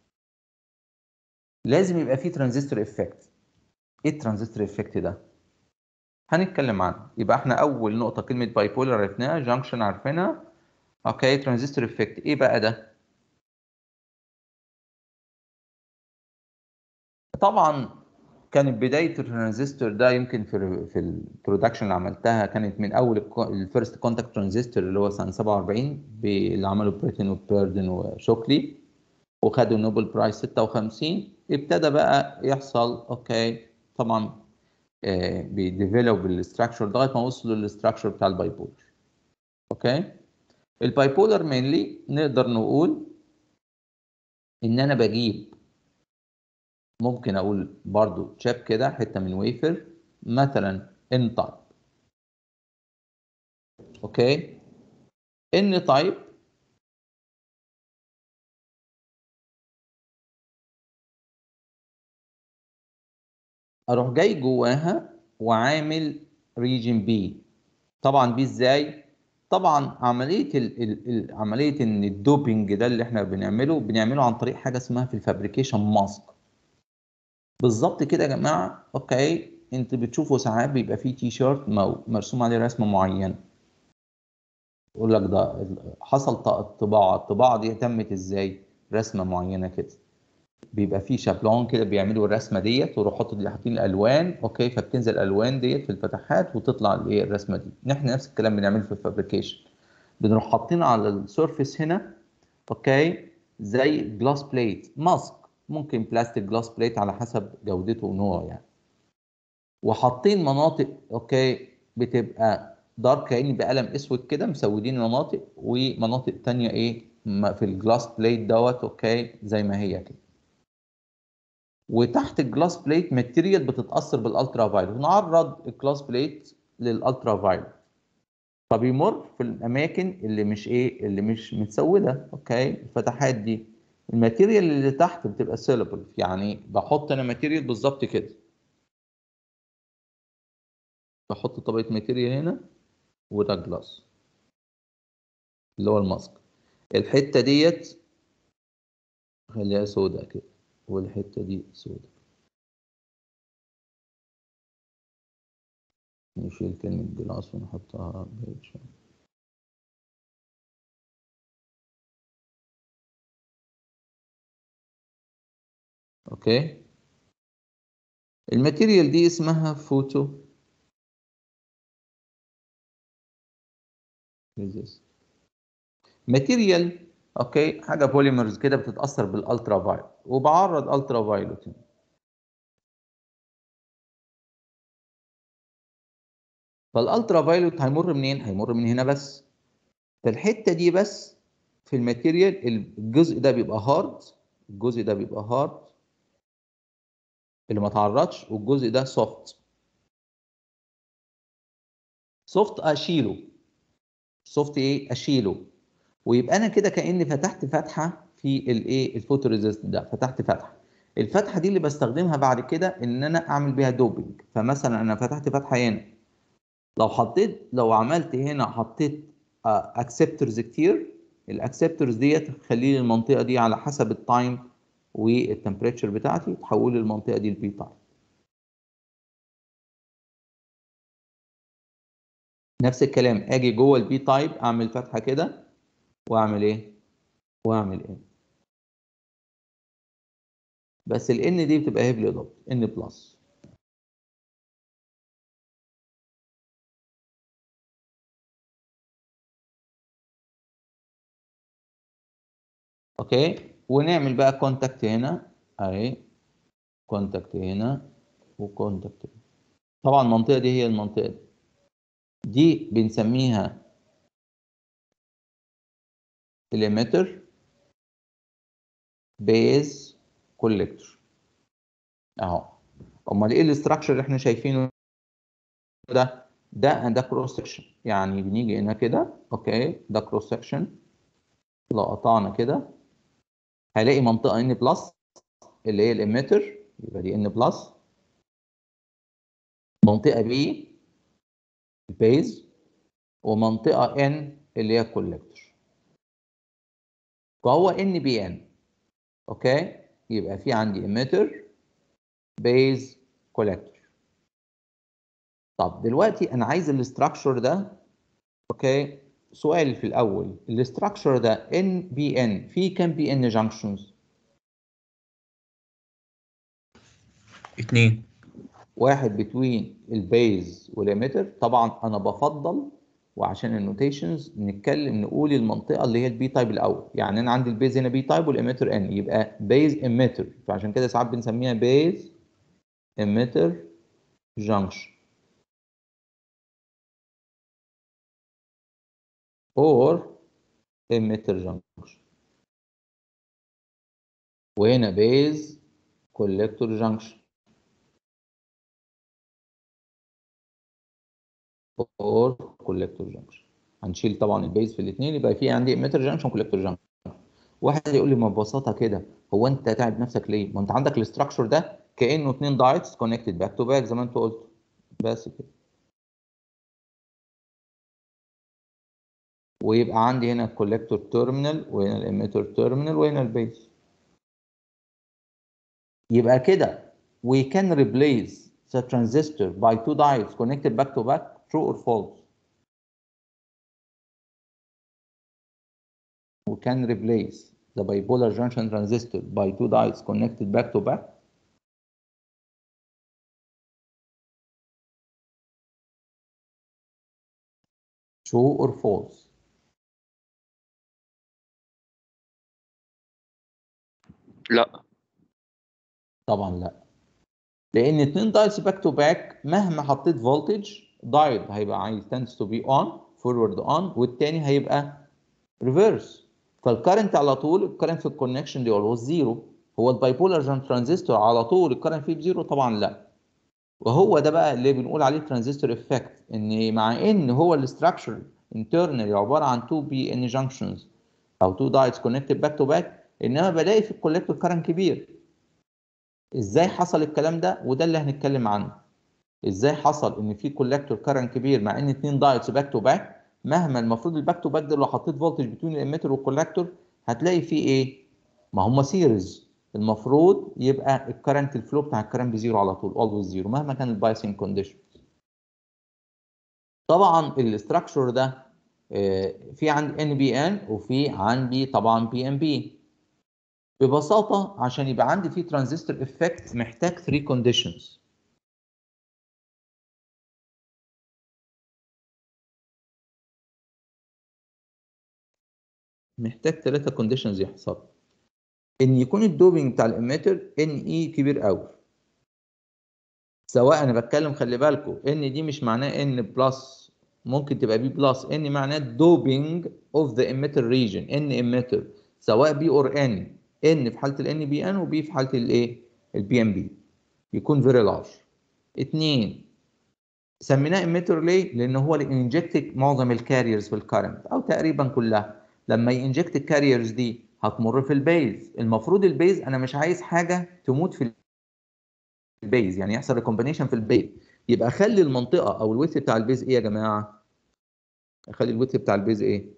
لازم يبقى في ترانزستور افكت ايه الترانزستور افكت ده هنتكلم عنه يبقى احنا اول نقطه كلمه باي بولر عرفناها جانكشن عارفينها اوكي ترانزستور افكت ايه بقى ده طبعا كانت بدايه الترانزستور ده يمكن في في البرودكشن اللي عملتها كانت من اول الفيرست كونتاكت ترانزستور اللي هو سنه 47 اللي عمله بريتن وبيردن وشوكلي وخدوا نوبل برايز 56 ابتدى بقى يحصل اوكي طبعا آه بيديفلوب الاستراكشر لغايه ما وصلوا للاستراكشر بتاع البايبولر اوكي البايبولر مينلي نقدر نقول ان انا بجيب ممكن اقول برضو تشاب كده حته من ويفر مثلا ان تايب اوكي ان تايب اروح جاي جواها وعامل ريجن بي طبعا بي ازاي طبعا عمليه ال ال ال عمليه ان الدوبنج ده اللي احنا بنعمله بنعمله عن طريق حاجه اسمها في الفابريكيشن ماسك بالظبط كده يا جماعه اوكي انت بتشوفوا ساعات بيبقى فيه تي شيرت مرسوم عليه رسمه معينه يقول لك ده حصل طباعه الطباعه دي تمت ازاي رسمه معينه كده بيبقى فيه شابلون كده بيعملوا الرسمه ديت ويروحوا حاطين حاطين الالوان اوكي فبتنزل الالوان ديت في الفتحات وتطلع الايه الرسمه دي نحن نفس الكلام بنعمله في الفابريكيشن بنروح حاطين على السيرفيس هنا اوكي زي جلاس بليت ماسك ممكن بلاستيك جلاس بليت على حسب جودته ونوعه يعني وحاطين مناطق اوكي بتبقى دارك كأني بقلم اسود كده مسودين مناطق ومناطق تانية ايه م- في الجلاس بليت دوت اوكي زي ما هي كده وتحت الجلاس بليت ماتيريال بتتاثر بالالترا فايلوت نعرض الجلاس بليت للالترا فايلوت فبيمر في الاماكن اللي مش ايه اللي مش متسوده اوكي الفتحات دي الماتيريال اللي تحت بتبقى سيلبل يعني بحط انا ماتيريال بالظبط كده بحط طبقه ماتيريال هنا وده جلاس اللي هو الماسك الحته ديت خليها سودا كده والحته دي سودا نشيل كلمة جلاس ونحطها بعيد شوية اوكي الماتيريال دي اسمها فوتو ماتيريال اوكي حاجه بوليمرز كده بتتاثر بالالترا فايلوت وبعرض الترا فايلوت هنا. فالالترا فايلوت هيمر منين هيمر من هنا بس فالحته دي بس في الماتيريال الجزء ده بيبقى هارد الجزء ده بيبقى هارد اللي ما تعرضش والجزء ده سوفت سوفت اشيله سوفت ايه اشيله ويبقى انا كده كاني فتحت فتحه في الايه الفوتوريزيست ده فتحت فتحه الفتحه دي اللي بستخدمها بعد كده ان انا اعمل بيها دوبنج فمثلا انا فتحت فتحه هنا لو حطيت لو عملت هنا حطيت اكسبتورز كتير الاكسبتورز ديت تخلي لي المنطقه دي على حسب التايم والتمبريتشر بتاعتي تحول لي المنطقه دي لبي تايم نفس الكلام اجي جوه البي تايب اعمل فتحه كده واعمل ايه واعمل ان بس الان دي بتبقى هيفلي دوت ان بلس اوكي ونعمل بقى كونتاكت هنا اهي كونتاكت هنا وكونتاكت هنا طبعا المنطقه دي هي المنطقه دي دي بنسميها الاميتر بيز كوليكتور اهو امال ايه الاستراكشر اللي احنا شايفينه ده ده ده كروس سكشن يعني بنيجي هنا كده اوكي ده كروس سكشن لو قطعنا كده هلاقي منطقه ان بلس اللي هي الاميتر يبقى دي ان بلس منطقه بي البيز ومنطقه ان اللي هي الكوليكتور فهو ان بي ان اوكي يبقى في عندي emitter base collector طب دلوقتي انا عايز الاستراكشر ده اوكي سؤال في الاول الاستراكشر ده ان بي ان في كام بي ان جانكشنز اتنين واحد بتوين البيز والاميتر طبعا انا بفضل وعشان النوتيشنز نتكلم نقول المنطقه اللي هي البي تايب الاول يعني انا عندي البيز هنا بي تايب والاميتر ان يبقى بيز اميتر فعشان كده ساعات بنسميها بيز اميتر جانكشن اور اميتر جانكشن وهنا بيز كولكتور جانكشن اور كولكتور جانكشن هنشيل طبعا البيز في الاثنين يبقى في عندي اميتر جانكشن كولكتور جانكشن واحد يقول لي ما ببساطه كده هو انت تعب نفسك ليه؟ ما انت عندك الاستراكشر ده كانه اثنين دايتس كونكتد باك تو باك زي ما انت قلت بس كده ويبقى عندي هنا الكولكتور تيرمينال وهنا الاميتر تيرمينال وهنا البيز يبقى كده we can replace the transistor by two diodes connected back to back true or false we can replace the bipolar junction transistor by two diodes connected back to back true or false لا طبعا لا لان اتنين دايتس باك تو باك مهما حطيت فولتج دايت هيبقى عايز tends to be on forward on والتاني هيبقى ريفرس فالكرنت على طول الكرنت في الكونكشن دي اولويز زيرو هو البايبولار ترانزستور على طول الكرنت فيه بزيرو طبعا لا وهو ده بقى اللي بنقول عليه ترانزستور افكت ان مع ان هو الاستراكشر internally عباره عن 2 بي ان جانكشنز او 2 دايتس كونكتد باك تو باك انما بلاقي في الكوليكتور كرنت كبير ازاي حصل الكلام ده وده اللي هنتكلم عنه ازاي حصل ان في كولكتور كرنت كبير مع ان اتنين دايتس باك تو باك مهما المفروض الباك تو باك ده لو حطيت فولتج بين الاميتر والكولكتور هتلاقي فيه ايه ما هم سيريز المفروض يبقى الكرنت الفلو بتاع الكرنت بزيرو على طول اولويز زيرو مهما كان البايسنج كونديشن طبعا الاستراكشر ده آه، في عندي ان بي ان وفي عندي طبعا بي ام بي ببساطه عشان يبقى عندي فيه ترانزستور افكت محتاج 3 كونديشنز محتاج ثلاثة كونديشنز يحصلوا ان يكون الدوبينج بتاع الاميتر ان اي كبير قوي سواء انا بتكلم خلي بالكم ان دي مش معناه ان بلس ممكن تبقى بي بلس ان معناه دوبينج اوف ذا emitter ريجن ان emitter سواء بي اور ان ان في حاله الان بي ان وبي في حاله الايه البي ام بي يكون فيري لارج اتنين سميناه emitter ليه؟ لان هو اللي انجكت معظم الكاريرز في الكارنت او تقريبا كلها لما ينجكت الكاريرز دي هتمر في البيز المفروض البيز انا مش عايز حاجه تموت في البيز يعني يحصل ريكومبينيشن في البيز يبقى اخلي المنطقه او الويث بتاع البيز ايه يا جماعه اخلي الويث بتاع البيز ايه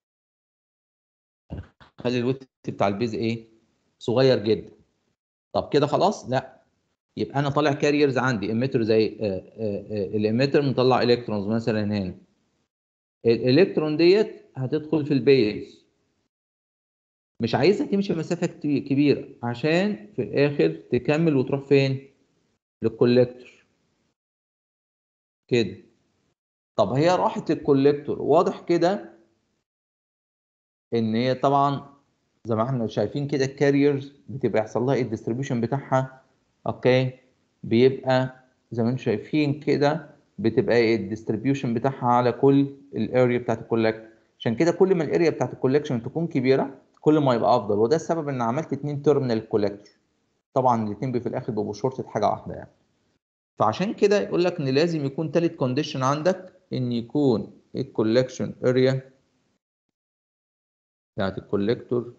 اخلي الويث بتاع البيز ايه صغير جدا طب كده خلاص لا يبقى انا طالع كاريرز عندي اميتر زي الاميتر مطلع الكترونز مثلا هنا الالكترون ديت هتدخل في البيز مش عايزها تمشي مسافه كت- كبيره عشان في الاخر تكمل وتروح فين للكوليكتور كده طب هي راحت للكوليكتور واضح كده ان هي طبعا زي ما احنا شايفين كده الكاريرز بتبقى يحصل لها ايه الديستريبيوشن بتاعها اوكي بيبقى زي ما انتم شايفين كده بتبقى ايه الديستريبيوشن بتاعها على كل الاريا بتاعت الكولكت عشان كده كل ما الاريا بتاعت الكولكشن تكون كبيره كل ما يبقى افضل وده السبب ان عملت اتنين تيرمينال كولكتور طبعا الاتنين في الاخر بيبقوا شورت حاجه واحده يعني فعشان كده يقول لك ان لازم يكون تالت كونديشن عندك ان يكون الكولكشن اريا بتاعت الكولكتور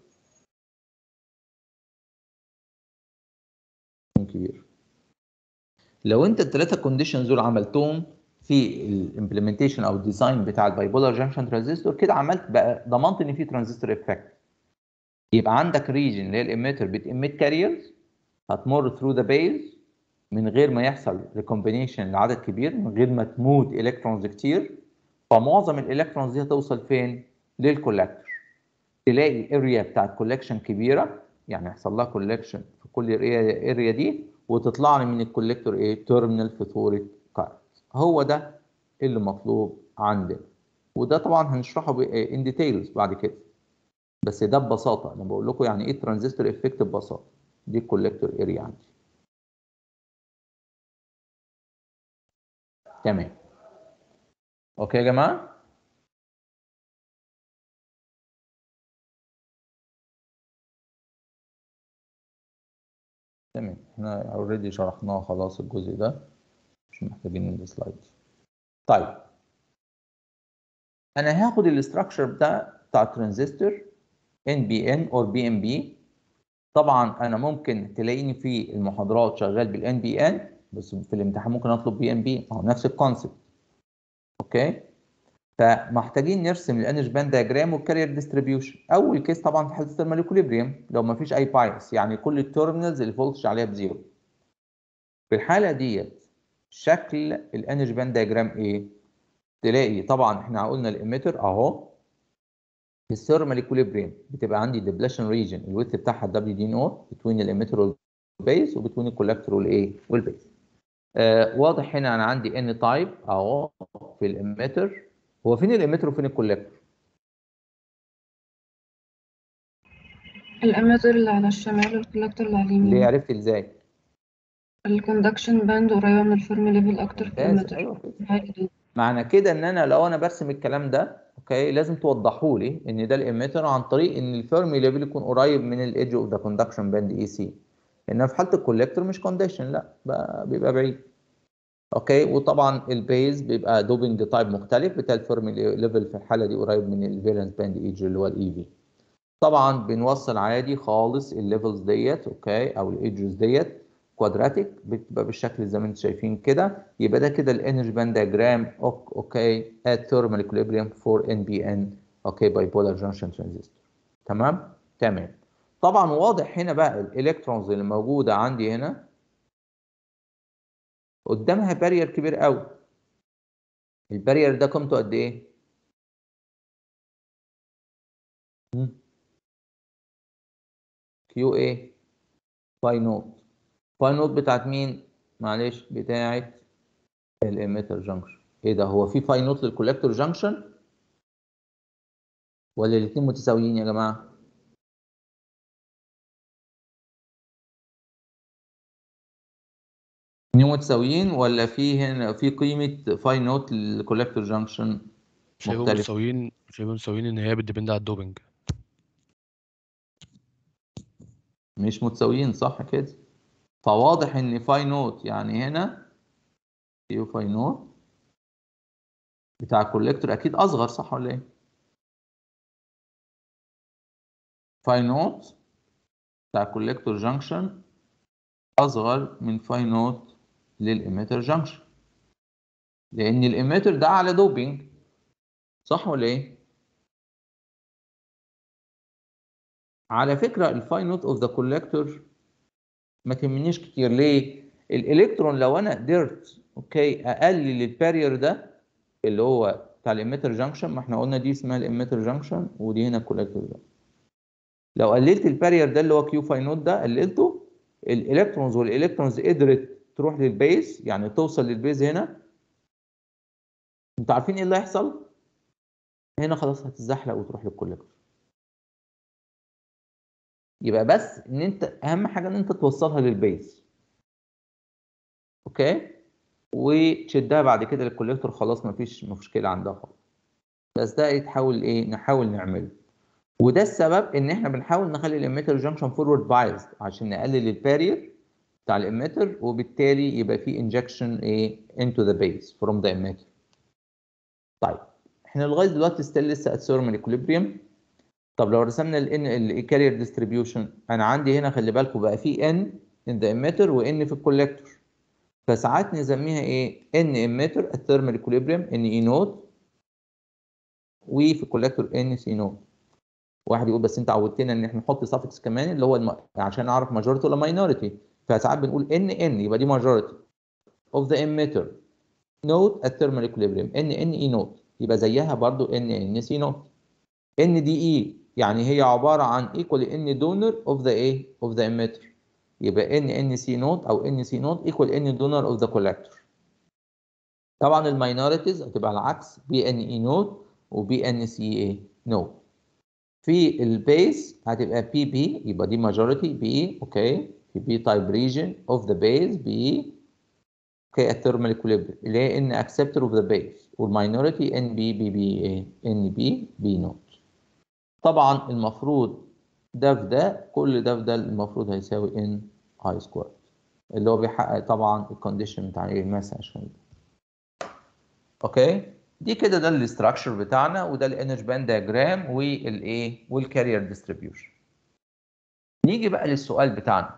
تكون كبير لو انت الثلاثه كونديشنز دول عملتهم في الامبلمنتيشن او الديزاين بتاع البايبولار جانكشن ترانزستور كده عملت بقى ضمنت ان في ترانزستور افكت يبقى عندك ريجن اللي هي الاميتر بتemit كاريرز هتمر ثرو ذا بيز من غير ما يحصل ريكومبينيشن لعدد كبير من غير ما تموت الكترونز كتير فمعظم الالكترونز دي هتوصل فين؟ للكولكتور تلاقي اريا بتاعت كولكشن كبيره يعني يحصل لها كولكشن في كل اريا اريا دي وتطلع لي من الكولكتور ايه؟ تيرمينال فيثوريك كارت هو ده اللي مطلوب عندنا وده طبعا هنشرحه ان ديتيلز بعد كده بس ده ببساطه انا بقول لكم يعني ايه ترانزستور افكت ببساطه دي الكولكتور اريا عندي تمام اوكي يا جماعه تمام احنا اوريدي شرحناه خلاص الجزء ده مش محتاجين السلايد طيب انا هاخد الاستراكشر بتاع بتاع الترانزستور ان بي ان اور بي ام بي طبعا انا ممكن تلاقيني في المحاضرات شغال بالان بي ان بس في الامتحان ممكن اطلب بي ام بي هو نفس الكونسبت اوكي فمحتاجين نرسم الانرجي باند دايجرام والكارير ديستريبيوشن اول كيس طبعا في حاله الثيرمال اكوليبريم لو ما فيش اي بايس يعني كل التيرمينالز الفولتج عليها بزيرو في الحاله ديت شكل الانرجي باند دايجرام ايه تلاقي طبعا احنا قلنا الاميتر اهو في الثيرمال اكوليبريم بتبقى عندي ديبليشن ريجن الويت بتاعها الدبليو دي نوت بتوين الاميتر والبيز وبتوين الكولكتور والايه والبيز آه واضح هنا انا عندي ان تايب اهو في الاميتر هو فين الاميتر وفين الكولكتور الأماتر اللي على الشمال والكولكتور اللي على اليمين ليه عرفت ازاي الكوندكشن باند قريبة من الفيرمي ليفل أكتر في ممتاز المتر ايوه كده عادي. معنى كده ان انا لو انا برسم الكلام ده اوكي لازم توضحوا لي ان ده الاميتر عن طريق ان الفيرمي ليفل يكون قريب من الايدج اوف ذا كوندكشن باند اي سي انما في حاله الكوليكتور مش كونديشن لا بقى- بيبقى بعيد اوكي وطبعا البيز بيبقى دوبنج تايب مختلف بتاع الفيرمي ليفل في الحاله دي قريب من الفالنس باند ايدج اللي هو الاي في طبعا بنوصل عادي خالص الليفلز ديت اوكي او الايدجز ديت كوادراتيك بتبقى بالشكل زي ما انتم شايفين كده يبقى ده كده الانرجي باند دياجرام اوكي ات ثيرمال اكوليبريم فور ان بي ان اوكي باي بولار جانكشن ترانزستور تمام تمام طبعا واضح هنا بقى الالكترونز اللي موجوده عندي هنا قدامها بارير كبير قوي البارير ده قيمته قد ايه كيو ايه باي نوت باي نوت بتاعت مين معلش بتاعت الاميتر جانكشن ايه ده هو في باي نوت للكولكتور جانكشن ولا الاثنين متساويين يا جماعه الاثنين متساويين ولا في هنا في قيمه فاي نوت للكولكتور جانكشن شايفهم مختلف مساويين شايفهم مساويين ان هي بتديبند على الدوبنج مش متساويين صح كده فواضح ان فاي نوت يعني هنا كيو فاي نوت بتاع الكوليكتور اكيد اصغر صح ولا ايه فاي نوت بتاع الكوليكتور جانكشن اصغر من فاي نوت للإيميتر جانكشن لان الإيميتر ده على دوبينج صح ولا ايه على فكره الفاي نوت اوف ذا كولكتور ما تهمنيش كتير ليه الالكترون لو انا قدرت اوكي اقلل البارير ده اللي هو بتاع الاميتر جانكشن ما احنا قلنا دي اسمها الاميتر جانكشن ودي هنا الكولكتور ده لو قللت البارير ده اللي هو كيو فاي نوت ده قللته الالكترونز والالكترونز قدرت تروح للبيز يعني توصل للبيز هنا انتوا عارفين ايه اللي هيحصل هنا خلاص هتتزحلق وتروح للكولكتور يبقى بس ان انت اهم حاجه ان انت توصلها للبيز اوكي وتشدها بعد كده للكوليكتور خلاص مفيش مشكله عندها خالص بس ده يتحاول ايه نحاول نعمله وده السبب ان احنا بنحاول نخلي الاميتر جانكشن فورورد بايز عشان نقلل البارير بتاع الاميتر وبالتالي يبقى في انجكشن ايه into the base from the emitter طيب احنا لغايه دلوقتي ستيل لسه at thermal equilibrium طب لو رسمنا ال N الكارير ديستريبيوشن انا عندي هنا خلي بالكم بقى في N in the emitter و N في الكوليكتور فساعات نسميها ايه N emitter الثيرمال equilibrium N E نوت وفي الكوليكتور N C نوت واحد يقول بس انت عودتنا ان احنا نحط suffix كمان اللي هو الم... عشان اعرف majority ولا minority فساعات بنقول N N يبقى دي majority of the emitter note at thermal equilibrium N N E نوت يبقى زيها برضو N N C نوت ان دي اي يعني هي عباره عن ايكوال ان دونر اوف ذا ايه اوف ذا emitter يبقى ان ان سي نوت او ان سي نوت ايكوال ان دونر اوف ذا كولكتور طبعا الماينورتيز هتبقى العكس بي ان اي نوت وبي ان سي اي نوت في البيس هتبقى بي بي يبقى دي ماجوريتي بي اوكي في بي تايب ريجن اوف ذا بيز بي اوكي الثيرمال اكوليبريم اللي هي ان اكسبتور اوف ذا بيز والماينوريتي ان بي بي بي ايه ان بي بي نوت طبعا المفروض ده في ده كل ده في ده المفروض هيساوي ان اي سكوير اللي هو بيحقق طبعا الكونديشن بتاع ايه الماس عشان اوكي دي كده ده الاستراكشر بتاعنا وده الانرجي باند دياجرام والايه والكارير ديستريبيوشن نيجي بقى للسؤال بتاعنا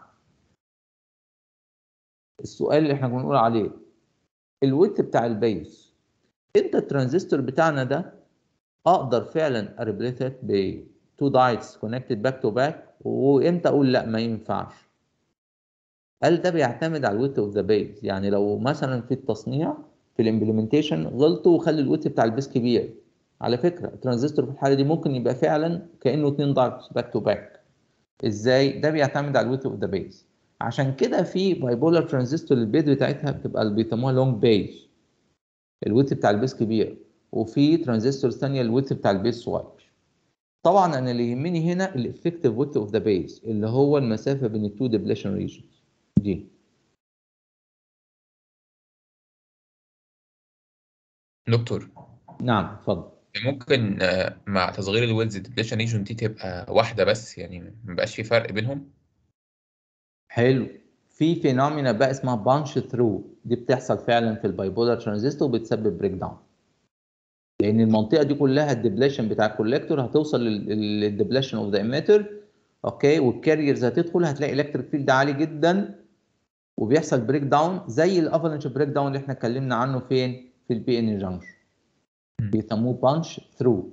السؤال اللي احنا بنقول عليه الويت بتاع البيز انت الترانزستور بتاعنا ده اقدر فعلا اريبليتد ب تو دايتس كونكتد باك تو باك وامتى اقول لا ما ينفعش قال ده بيعتمد على الويت اوف ذا بيز يعني لو مثلا في التصنيع في الامبلمنتيشن غلطوا وخلوا الويت بتاع البيز كبير على فكره الترانزستور في الحاله دي ممكن يبقى فعلا كانه اتنين دايتس باك تو باك ازاي ده بيعتمد على الويت اوف ذا بيز عشان كده في بايبولار ترانزستور البيز بتاعتها بتبقى اللي بيسموها لونج بيز الويت بتاع البيز كبير وفي ترانزستور ثانيه الويت بتاع البيز صغير طبعا انا اللي يهمني هنا الافكتيف ويت اوف ذا بيز اللي هو المسافه بين التو ديبليشن ريجنز دي دكتور نعم اتفضل ممكن آه، مع تصغير الويلز الديبليشن ريجون دي تبقى واحدة بس يعني ما يبقاش في فرق بينهم حلو في فينومينا بقى اسمها بانش ثرو دي بتحصل فعلا في البايبولار ترانزستور وبتسبب بريك داون لان المنطقه دي كلها الدبليشن بتاع الكوليكتور هتوصل للدبليشن اوف ذا ايميتر اوكي والكاريرز هتدخل هتلاقي الكتريك فيلد عالي جدا وبيحصل بريك داون زي الافالانش بريك داون اللي احنا اتكلمنا عنه فين في البي ان جانكشن مم. بيسموه بانش ثرو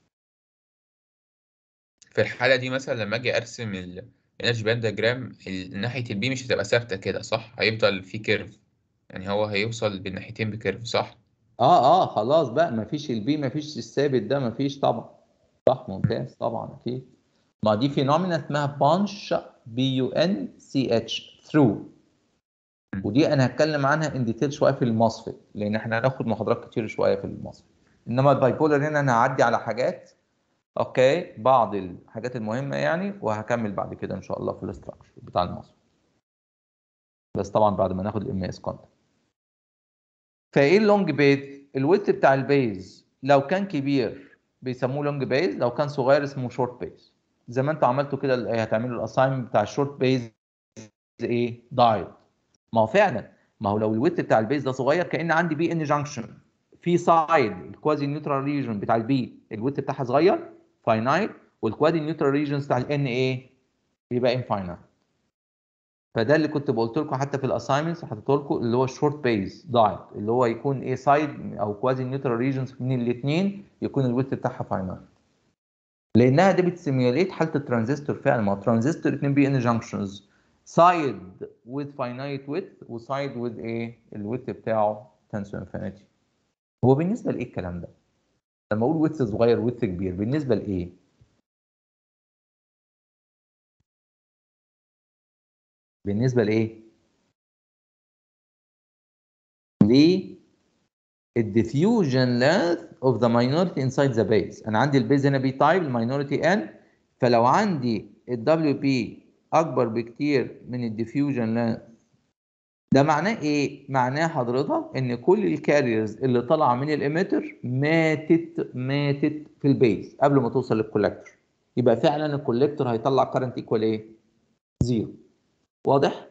في الحالة دي مثلا لما أجي أرسم الانرجي باند دياجرام ناحية البي مش هتبقى ثابتة كده صح؟ هيفضل في كيرف يعني هو هيوصل بالناحيتين بكيرف صح؟ اه اه خلاص بقى مفيش البي مفيش الثابت ده مفيش طبعا صح ممتاز طبعا اكيد ما دي فينومينا اسمها بانش بي يو ان سي اتش ثرو ودي انا هتكلم عنها ان ديتيل شويه في المصفت لان احنا هناخد محاضرات كتير شويه في المصفت انما البايبولر هنا انا هعدي على حاجات اوكي بعض الحاجات المهمه يعني وهكمل بعد كده ان شاء الله في الاستراكشر بتاع المصفت بس طبعا بعد ما ناخد الام اس كونتنت فايه اللونج بيز الويت بتاع البيز لو كان كبير بيسموه لونج بيز لو كان صغير اسمه شورت بيز زي ما انتوا عملتوا كده ال- هتعملوا الاساينمنت بتاع الشورت بيز ايه دايت ما هو فعلا ما هو لو الويت بتاع البيز ده صغير كان عندي بي ان جانكشن في سايد الكوازي نيوترال ريجن بتاع البي الويت بتاعها صغير فاينايت والكوازي نيوترال ريجنز بتاع الان ايه بيبقى انفاينايت فده اللي كنت قلت لكم حتى في الاساينمنتس حطيت لكم اللي هو الشورت بيز دايت اللي هو يكون ايه سايد او كوازي نيوترال ريجنز من الاثنين يكون الويت بتاعها فاينايت لانها دي بتسيميوليت حاله الترانزستور فعلا ما هو الترانزستور اتنين بي ان جانكشنز سايد with finite width وسايد with ايه الويت بتاعه تنسو انفينيتي هو بالنسبه لايه الكلام ده لما اقول ويت صغير ويت كبير بالنسبه لايه بالنسبه لايه ليه الديفيوجن length of the minority inside the base انا عندي البيز هنا بي تايب الماينورتي n فلو عندي ال WP اكبر بكتير من الديفيوجن length ده معناه ايه معناه حضرتك ان كل الكاريرز اللي طالعه من الاميتر ماتت ماتت في البيز قبل ما توصل للكولكتور يبقى فعلا الكولكتور هيطلع كارنت ايكوال ايه زيرو واضح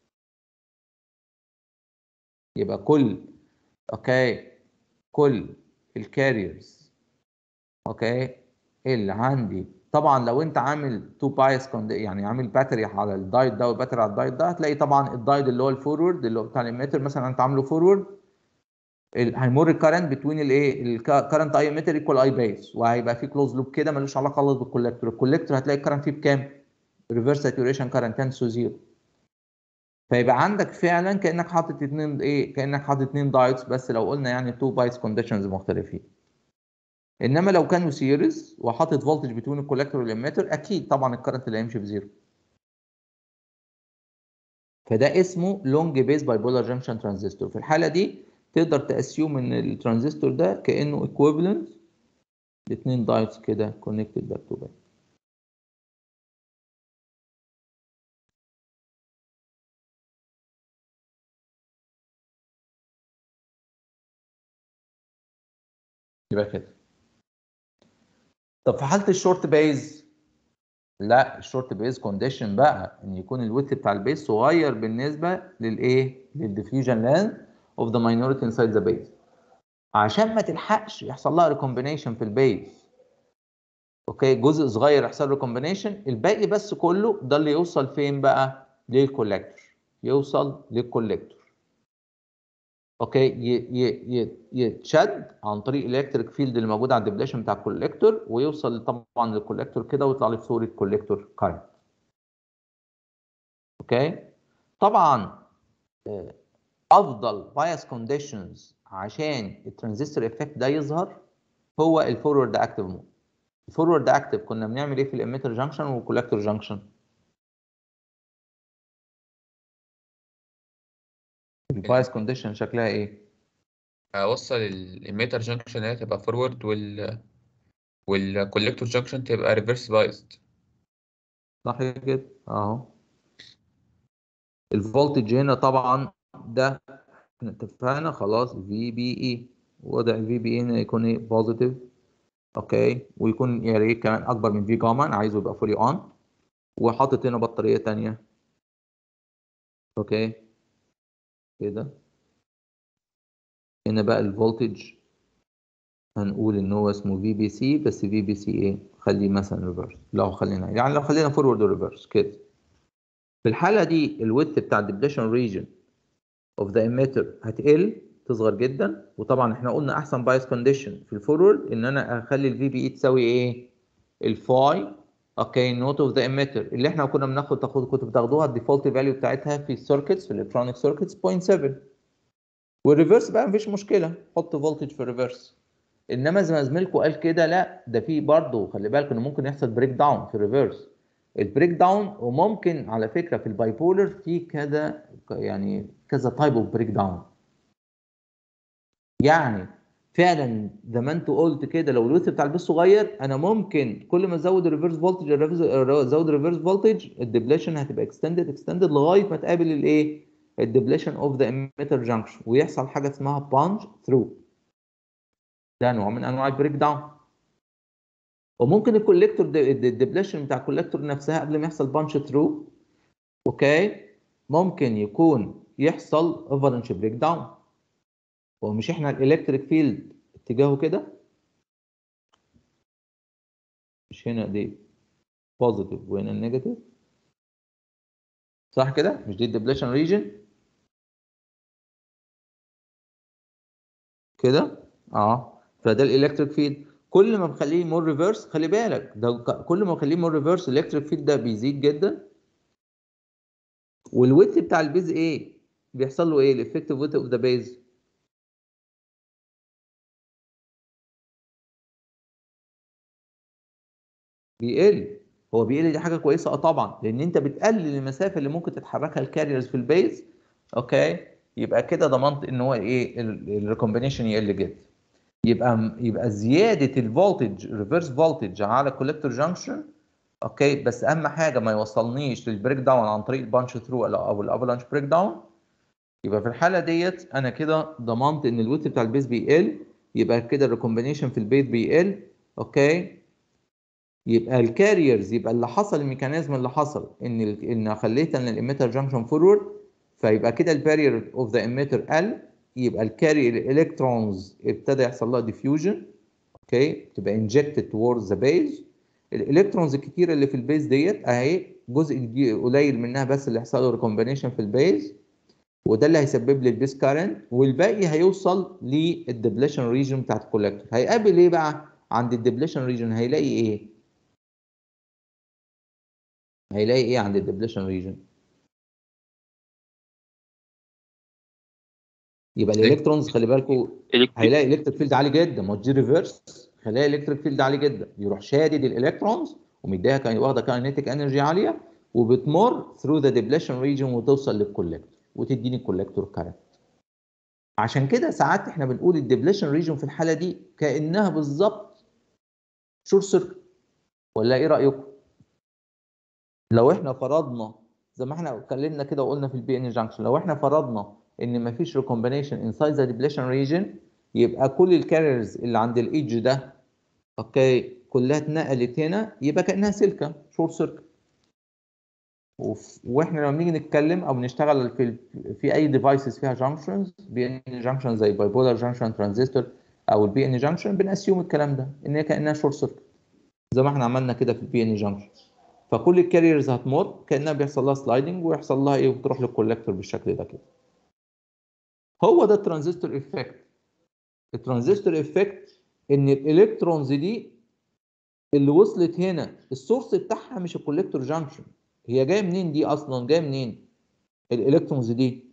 يبقى كل اوكي كل الكاريرز اوكي اللي عندي طبعا لو انت عامل تو بايس يعني عامل باتري على الدايت ده والباتري على الدايت ده هتلاقي طبعا الدايت اللي هو الفورورد اللي هو بتاع الاميتر مثلا انت عامله فورورد هيمر الكرنت بتوين الايه الكرنت اي اميتر ايكوال اي بيس وهيبقى في كلوز لوب كده ملوش علاقه خالص بالكولكتور الكولكتور هتلاقي الكرنت فيه بكام؟ ريفرس ساتوريشن كرنت تنسو زيرو فيبقى عندك فعلا كانك حاطط اتنين ايه كانك حاطط اتنين دايتس بس لو قلنا يعني تو بايتس كونديشنز مختلفين انما لو كانوا سيريز وحاطط فولتج بتوين الكولكتور والاميتر اكيد طبعا الكرنت اللي هيمشي بزيرو فده اسمه لونج بيز باي بولار جنكشن ترانزستور في الحاله دي تقدر تاسيوم ان الترانزستور ده كانه ايكويفالنت لاثنين دايتس كده كونكتد باك تو باك يبقى كده طب في حاله الشورت بيز لا الشورت بيز كونديشن بقى ان يكون الويت بتاع البيز صغير بالنسبه للايه للديفيوجن لانث اوف ذا ماينورتي انسايد ذا بيز عشان ما تلحقش يحصل لها ريكومبينيشن في البيز اوكي جزء صغير يحصل له كومبينيشن الباقي بس كله ده اللي يوصل فين بقى للكولكتور يوصل للكولكتور اوكي ي- ي- ي- يتشد عن طريق الالكتريك فيلد اللي موجود على الدبليشن بتاع الكولكتور ويوصل طبعا للكولكتور كده ويطلع لي في صوره كولكتور كارنت اوكي طبعا آه، افضل بايس كونديشنز عشان الترانزستور افكت ده يظهر هو الفورورد اكتيف مود الفورورد اكتيف كنا بنعمل ايه في الاميتر جانكشن والكولكتور جانكشن البايس كونديشن شكلها ايه هوصل الاميتر جانكشن هي تبقى فورورد وال والكوليكتور جانكشن تبقى ريفرس بايزد صح كده اهو الفولتج هنا طبعا ده احنا اتفقنا خلاص في بي اي وضع الفي بي هنا يكون ايه بوزيتيف اوكي ويكون يا ريت كمان اكبر من في جاما انا عايزه يبقى فولي اون وحاطط هنا بطاريه تانية اوكي كده هنا بقى الفولتج هنقول ان هو اسمه في بي سي بس في بي سي ايه خليه مثلا ريفرس لو خلينا يعني لو خلينا فورورد وريفرس كده في الحاله دي الويدث بتاع الديبليشن ريجن اوف ذا ايميتر هتقل تصغر جدا وطبعا احنا قلنا احسن بايس كونديشن في الفورورد ان انا اخلي الفي بي اي تساوي ايه الفاي اوكي نوت اوف ذا ايميتر اللي احنا كنا بناخد تاخد كنتوا بتاخدوها الديفولت فاليو بتاعتها في السيركتس في الالكترونيك سيركتس 0.7 والريفرس بقى مفيش مشكله حط فولتج في الريفرس انما زي ما زميلكم قال كده لا ده في برضه خلي بالك انه ممكن يحصل بريك داون في الريفرس البريك داون وممكن على فكره في الباي بولر في كذا يعني كذا تايب اوف بريك داون يعني فعلا زي ما انتوا قلت كده لو الويث بتاع البيس صغير انا ممكن كل ما ازود الريفرس فولتج ازود الريفرس فولتج الدبليشن هتبقى اكستندد اكستندد لغايه ما تقابل الايه الدبليشن اوف ذا اميتر جانكشن ويحصل حاجه اسمها بانج ثرو ده نوع من انواع البريك داون وممكن الكوليكتور الدبليشن بتاع الكوليكتور نفسها قبل ما يحصل بانش ثرو اوكي ممكن يكون يحصل افالانش بريك داون هو مش احنا الالكتريك فيلد اتجاهه كده مش هنا دي بوزيتيف وهنا النيجاتيف صح كده مش دي الدبليشن ريجن كده اه فده الالكتريك فيلد كل ما بخليه مور ريفرس خلي بالك ده ك- كل ما بخليه مور ريفرس الالكتريك فيلد ده بيزيد جدا والويت بتاع البيز ايه بيحصل له ايه الافكتيف ويت اوف ذا بيز بيقل هو بيقل دي حاجه كويسه اه طبعا لان انت بتقلل المسافه اللي ممكن تتحركها الكاريرز في البيز اوكي يبقى كده ضمنت ان هو ايه الريكومبينيشن يقل جدا يبقى يبقى زياده الفولتج ريفرس فولتج على كولكتور جانكشن اوكي بس اهم حاجه ما يوصلنيش للبريك داون عن طريق البانش ثرو او الافالانش بريك داون يبقى في الحاله ديت انا كده ضمنت ان الويت بتاع البيز بيقل يبقى كده الريكومبينيشن في البيت بيقل اوكي يبقى الكاريرز يبقى اللي حصل الميكانيزم اللي حصل ان ال- ان خليت ان الاميتر جانكشن فورورد فيبقى كده البارير اوف ذا اميتر قل يبقى الكاري الالكترونز ابتدى يحصل لها ديفيوجن اوكي تبقى انجكتد towards ذا بيز الالكترونز الكتيره اللي في البيز ديت اهي جزء كبير- قليل منها بس اللي هيحصل له ريكومبينيشن في البيز وده اللي هيسبب لي البيس كارنت والباقي هيوصل للدبليشن ريجن بتاعت الكولكتور هيقابل ايه بقى عند الدبليشن ريجن هيلاقي ايه هيلاقي ايه عند الدبليشن ريجن يبقى الالكترونز خلي بالكم هيلاقي الكتريك فيلد عالي جدا ما هو دي ريفرس هيلاقي الكتريك فيلد عالي جدا يروح شادد الالكترونز ومديها كان واخده كاينيتيك انرجي عاليه وبتمر ثرو ذا ديبليشن ريجن وتوصل للكولكتور وتديني الكولكتور كارنت عشان كده ساعات احنا بنقول الديبليشن ريجن في الحاله دي كانها بالظبط شورت سيركت ولا ايه رايكم؟ لو احنا فرضنا زي ما احنا اتكلمنا كده وقلنا في البي ان جانكشن لو احنا فرضنا ان مفيش ريكومبينيشن انسايد ذا ديبليشن ريجن يبقى كل الكاريرز اللي عند الايدج ده اوكي كلها اتنقلت هنا يبقى كانها سلكه شورت سيركت وف- واحنا لما بنيجي نتكلم او نشتغل في ال- في اي ديفايسز فيها جانكشنز بي ان جانكشن زي باي بولار جانكشن ترانزستور او البي ان جانكشن بنأسيوم الكلام ده ان هي كانها شورت سيركت زي ما احنا عملنا كده في البي ان جانكشن فكل الكاريرز هتمر كانها بيحصل لها سلايدنج ويحصل لها ايه وتروح للكولكتور بالشكل ده كده هو ده الترانزستور افكت الترانزستور افكت ان الالكترونز دي اللي وصلت هنا السورس بتاعها مش الكولكتور جانكشن هي جايه منين دي اصلا جايه منين الالكترونز دي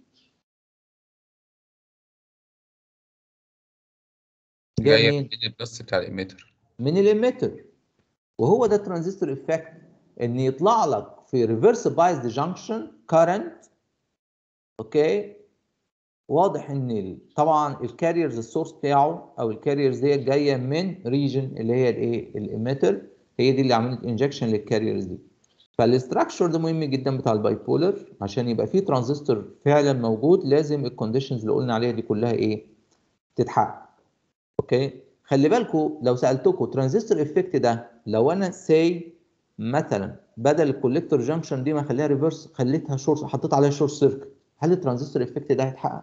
جايه جايه منين من البلس بتاع الاميتر من الاميتر وهو ده الترانزستور افكت ان يطلع لك في ريفرس بايزد جانكشن كارنت اوكي واضح ان ال- طبعا الكاريرز السورس بتاعه او الكاريرز ديت جايه من ريجن اللي هي الايه الاميتر هي دي اللي عملت انجكشن للكاريرز دي فالاستراكشر ده مهم جدا بتاع الباي بولر عشان يبقى فيه ترانزستور فعلا موجود لازم الكونديشنز اللي قلنا عليها دي كلها ايه تتحقق اوكي خلي بالكم لو سالتكم ترانزستور افكت ده لو انا سي مثلا بدل الكوليكتور جانكشن دي ما اخليها ريفرس خليتها شورت حطيت عليها شورت سيركت هل الترانزستور افكت ده هيتحقق؟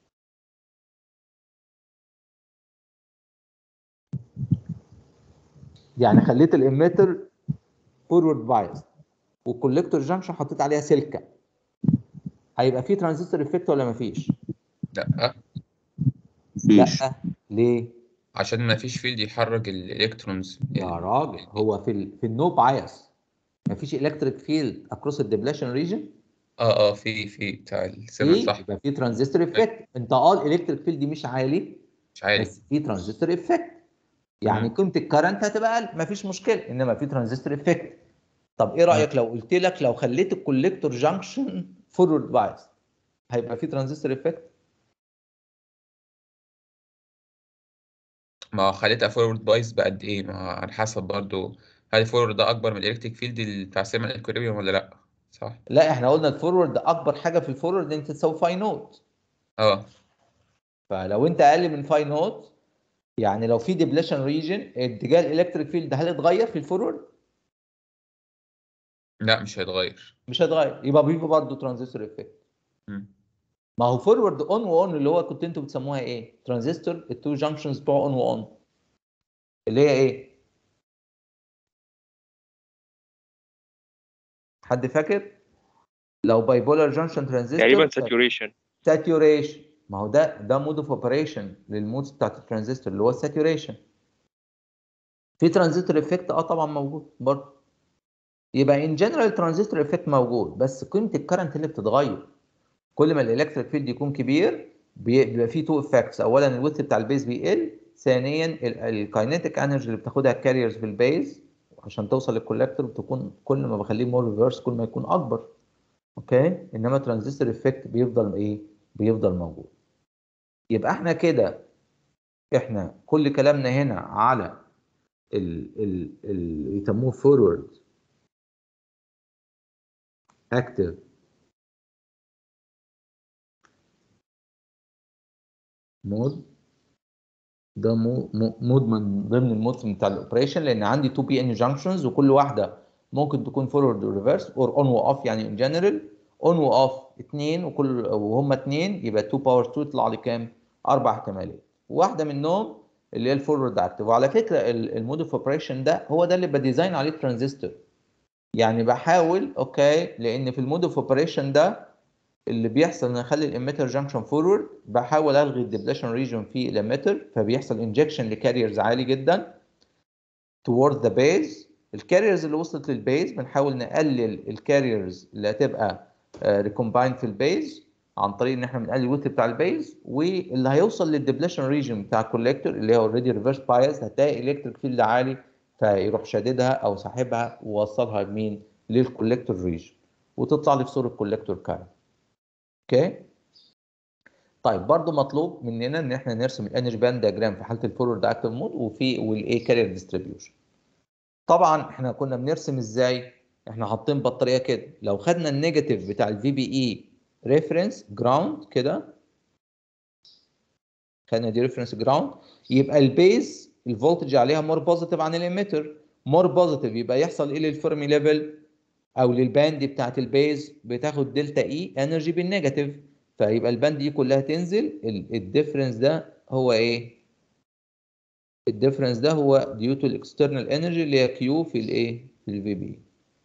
يعني خليت الاميتر فورورد بايس والكوليكتور جانكشن حطيت عليها سلكه هيبقى في ترانزستور افكت ولا مفيش؟ لا مفيش لا ليه؟ عشان ما فيش فيلد يحرك الالكترونز يا راجل هو في ال في النو بايس مفيش الكتريك فيلد اكروس الدبليشن ريجن اه اه في في بتاع السيفن في صح يبقى في ترانزستور افكت انت اه الالكتريك فيلد دي مش عالي مش عارف بس في ترانزستور افكت يعني مم. قيمه الكرنت هتبقى اقل مفيش مشكله انما في ترانزستور افكت طب ايه رايك لو قلت لك لو خليت الكوليكتور جانكشن فورورد بايس هيبقى في ترانزستور افكت ما خليتها فورورد بايس بقد ايه ما على حسب برضو هل الفورورد ده اكبر من الالكتريك فيلد بتاع سيمن اكويليبريم ولا لا صح لا احنا قلنا الفورورد اكبر حاجه في الفورورد انت تساوي فاي نوت اه فلو انت اقل من فاي نوت يعني لو في ديبليشن ريجن اتجاه الالكتريك فيلد هل اتغير في الفورورد؟ لا مش هيتغير مش هيتغير يبقى بيبقى برضه ترانزستور افكت مم. ما هو فورورد اون واون اللي هو كنت انتوا بتسموها ايه؟ ترانزستور التو جانكشنز بتوع اون واون اللي هي ايه؟ حد فاكر؟ لو باي بولار جانكشن ترانزستور تقريبا ساتوريشن ساتوريشن ما هو ده ده مود اوف اوبريشن للمودز بتاعت الترانزستور اللي هو الساتوريشن في ترانزستور افكت اه طبعا موجود برضه يبقى ان جنرال ترانزستور افكت موجود بس قيمه الكرنت اللي بتتغير كل ما الالكتريك فيلد يكون كبير بي- بيبقى فيه تو افكتس اولا الويث بتاع البيز بيقل ثانيا الكاينيتيك انرجي اللي بتاخدها الكاريرز في البيز عشان توصل للكولكتور بتكون كل ما بخليه مور ريفرس كل ما يكون اكبر اوكي انما ترانزستور افكت بيفضل ايه بيفضل موجود يبقى احنا كده احنا كل كلامنا هنا على ال ال ال يسموه فورورد اكتف مود ده مو- مو- مود من ضمن المودز بتاع الاوبريشن لان عندي 2 بي ان جانكشنز وكل واحده ممكن تكون فورورد وريفرس اور اون واوف يعني ان جنرال اون واوف اثنين وكل وهم اثنين يبقى 2 باور 2 يطلع لي كام؟ اربع احتمالات واحده منهم اللي هي الفورورد اكتف وعلى فكره المود اوف اوبريشن ده هو ده اللي بديزاين عليه الترانزستور يعني بحاول اوكي لان في المود اوف اوبريشن ده اللي بيحصل ان اخلي الاميتر جانكشن فورورد بحاول الغي الدبليشن ريجن في الاميتر فبيحصل انجكشن لكاريرز عالي جدا toward the base الكاريرز اللي وصلت للبيز بنحاول نقلل الكاريرز اللي هتبقى ريكومباين في البيز عن طريق ان احنا بنقلل الويت بتاع البيز واللي هيوصل للدبليشن ريجن بتاع الكوليكتور اللي هو اوريدي ريفرس بايس هتلاقي الكتريك فيلد عالي فيروح شاددها او ساحبها ووصلها لمين؟ للكوليكتور ريجن وتطلع لي في صوره كوليكتور كارنت اوكي طيب برضو مطلوب مننا ان احنا نرسم الانرجي باند دياجرام في حاله الفورورد اكتف مود وفي والاي كارير ديستريبيوشن طبعا احنا كنا بنرسم ازاي احنا حاطين بطاريه كده لو خدنا النيجاتيف بتاع الفي بي اي ريفرنس جراوند كده خدنا دي ريفرنس جراوند يبقى البيز الفولتج عليها مور بوزيتيف عن الاميتر مور بوزيتيف يبقى يحصل ايه للفيرمي ليفل او للباند بتاعت البيز بتاخد دلتا اي انرجي بالنيجاتيف فيبقى الباند دي كلها تنزل الديفرنس ده هو ايه الديفرنس ده هو ديو تو الاكسترنال انرجي اللي هي كيو في الايه في الفي بي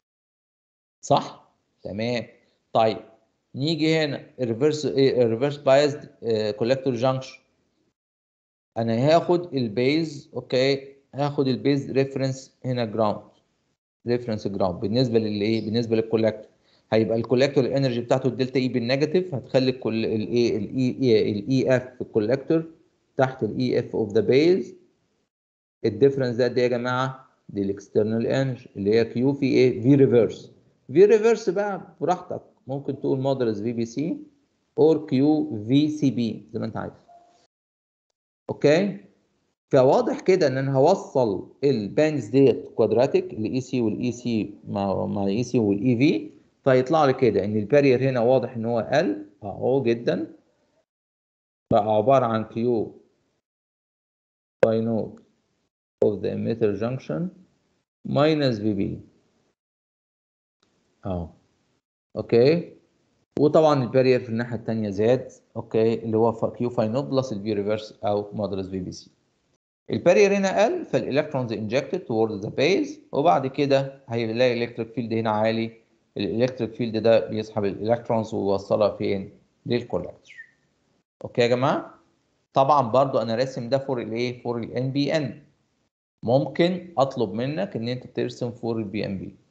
صح تمام طيب نيجي هنا الريفرس ايه الريفرس بايزد كولكتور جانكشن انا هاخد البيز اوكي هاخد البيز ريفرنس هنا جراوند ريفرنس جراوند بالنسبه للايه بالنسبه للكولكتور هيبقى الكولكتور الانرجي بتاعته الدلتا اي بالنيجاتيف هتخلي الكل الايه الاي الاي اف في الكولكتور تحت الاي اف اوف ذا بيز الديفرنس ده قد ايه يا جماعه دي الاكسترنال انرجي اللي هي كيو في ايه في ريفرس في ريفرس بقى براحتك ممكن تقول مودرس في بي سي اور كيو في سي بي زي ما انت عايز اوكي فواضح كده ان انا هوصل البانز ديت كوادراتيك الاي سي والاي سي مع مع الاي سي والاي في فيطلع لي كده ان البارير هنا واضح ان هو قل اهو جدا بقى عباره عن كيو phi naught of the emitter junction minus VB اهو اوكي وطبعا البارير في الناحيه الثانيه زاد اوكي اللي هو كيو فاي نوت بلس البي ريفرس او مودرس في بي سي البارير هنا قل فالالكترونز انجكتد towards ذا بيز وبعد كده هيلاقي الالكتريك فيلد هنا عالي الالكتريك فيلد ده بيسحب الالكترونز ويوصلها فين للكولكتور اوكي يا جماعه طبعا برضو انا راسم ده فور الايه فور الان بي ان ممكن اطلب منك ان انت ترسم فور البي ام بي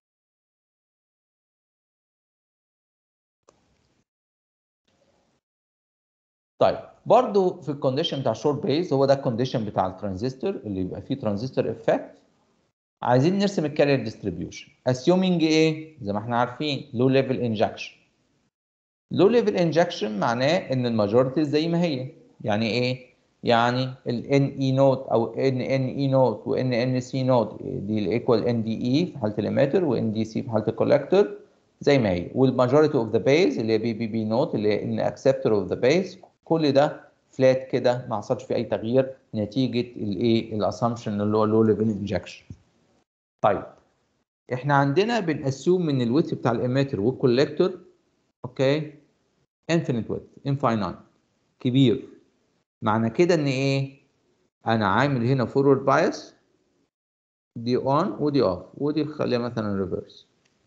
طيب برضو في الكونديشن بتاع الشورت بيز هو ده الكونديشن بتاع الترانزستور اللي يبقى فيه ترانزستور افكت عايزين نرسم الكارير ديستريبيوشن اسيومينج ايه زي ما احنا عارفين لو ليفل انجكشن لو ليفل انجكشن معناه ان الماجورتي زي ما هي يعني ايه يعني ال ان اي نوت او ان ان اي نوت وان ان سي نوت دي الايكوال ان دي اي في حاله الاميتر وان دي سي في حاله الكولكتور زي ما هي والماجورتي اوف ذا بيز اللي هي بي بي بي نوت اللي هي ان اكسبتور اوف ذا بيز كل ده فلات كده ما حصلش فيه اي تغيير نتيجه الايه الاسامبشن اللي هو لو ليفل انجكشن طيب احنا عندنا بنأسيوم من الويت بتاع الاميتر والكولكتور اوكي انفينيت ويت انفاينايت كبير معنى كده ان ايه انا عامل هنا فورورد بايس دي اون ودي اوف ودي خليها مثلا ريفرس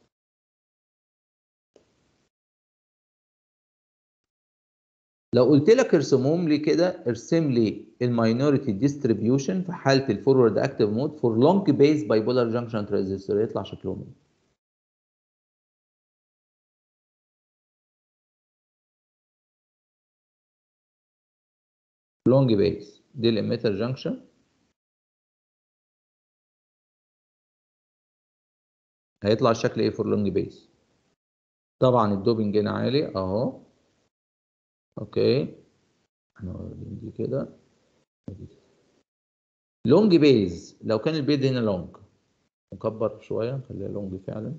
لو قلت لك ارسمهم لي كده ارسم لي الماينورتي ديستريبيوشن في حاله الفورورد اكتيف مود فور لونج بيز باي بولار جانكشن ترانزستور يطلع شكلهم ايه لونج بيز دي الاميتر جانكشن هيطلع الشكل ايه فور لونج بيز طبعا الدوبنج هنا عالي اهو اوكي احنا واخدين دي كده لونج بيز لو كان البيز هنا لونج نكبر شويه نخليها لونج فعلا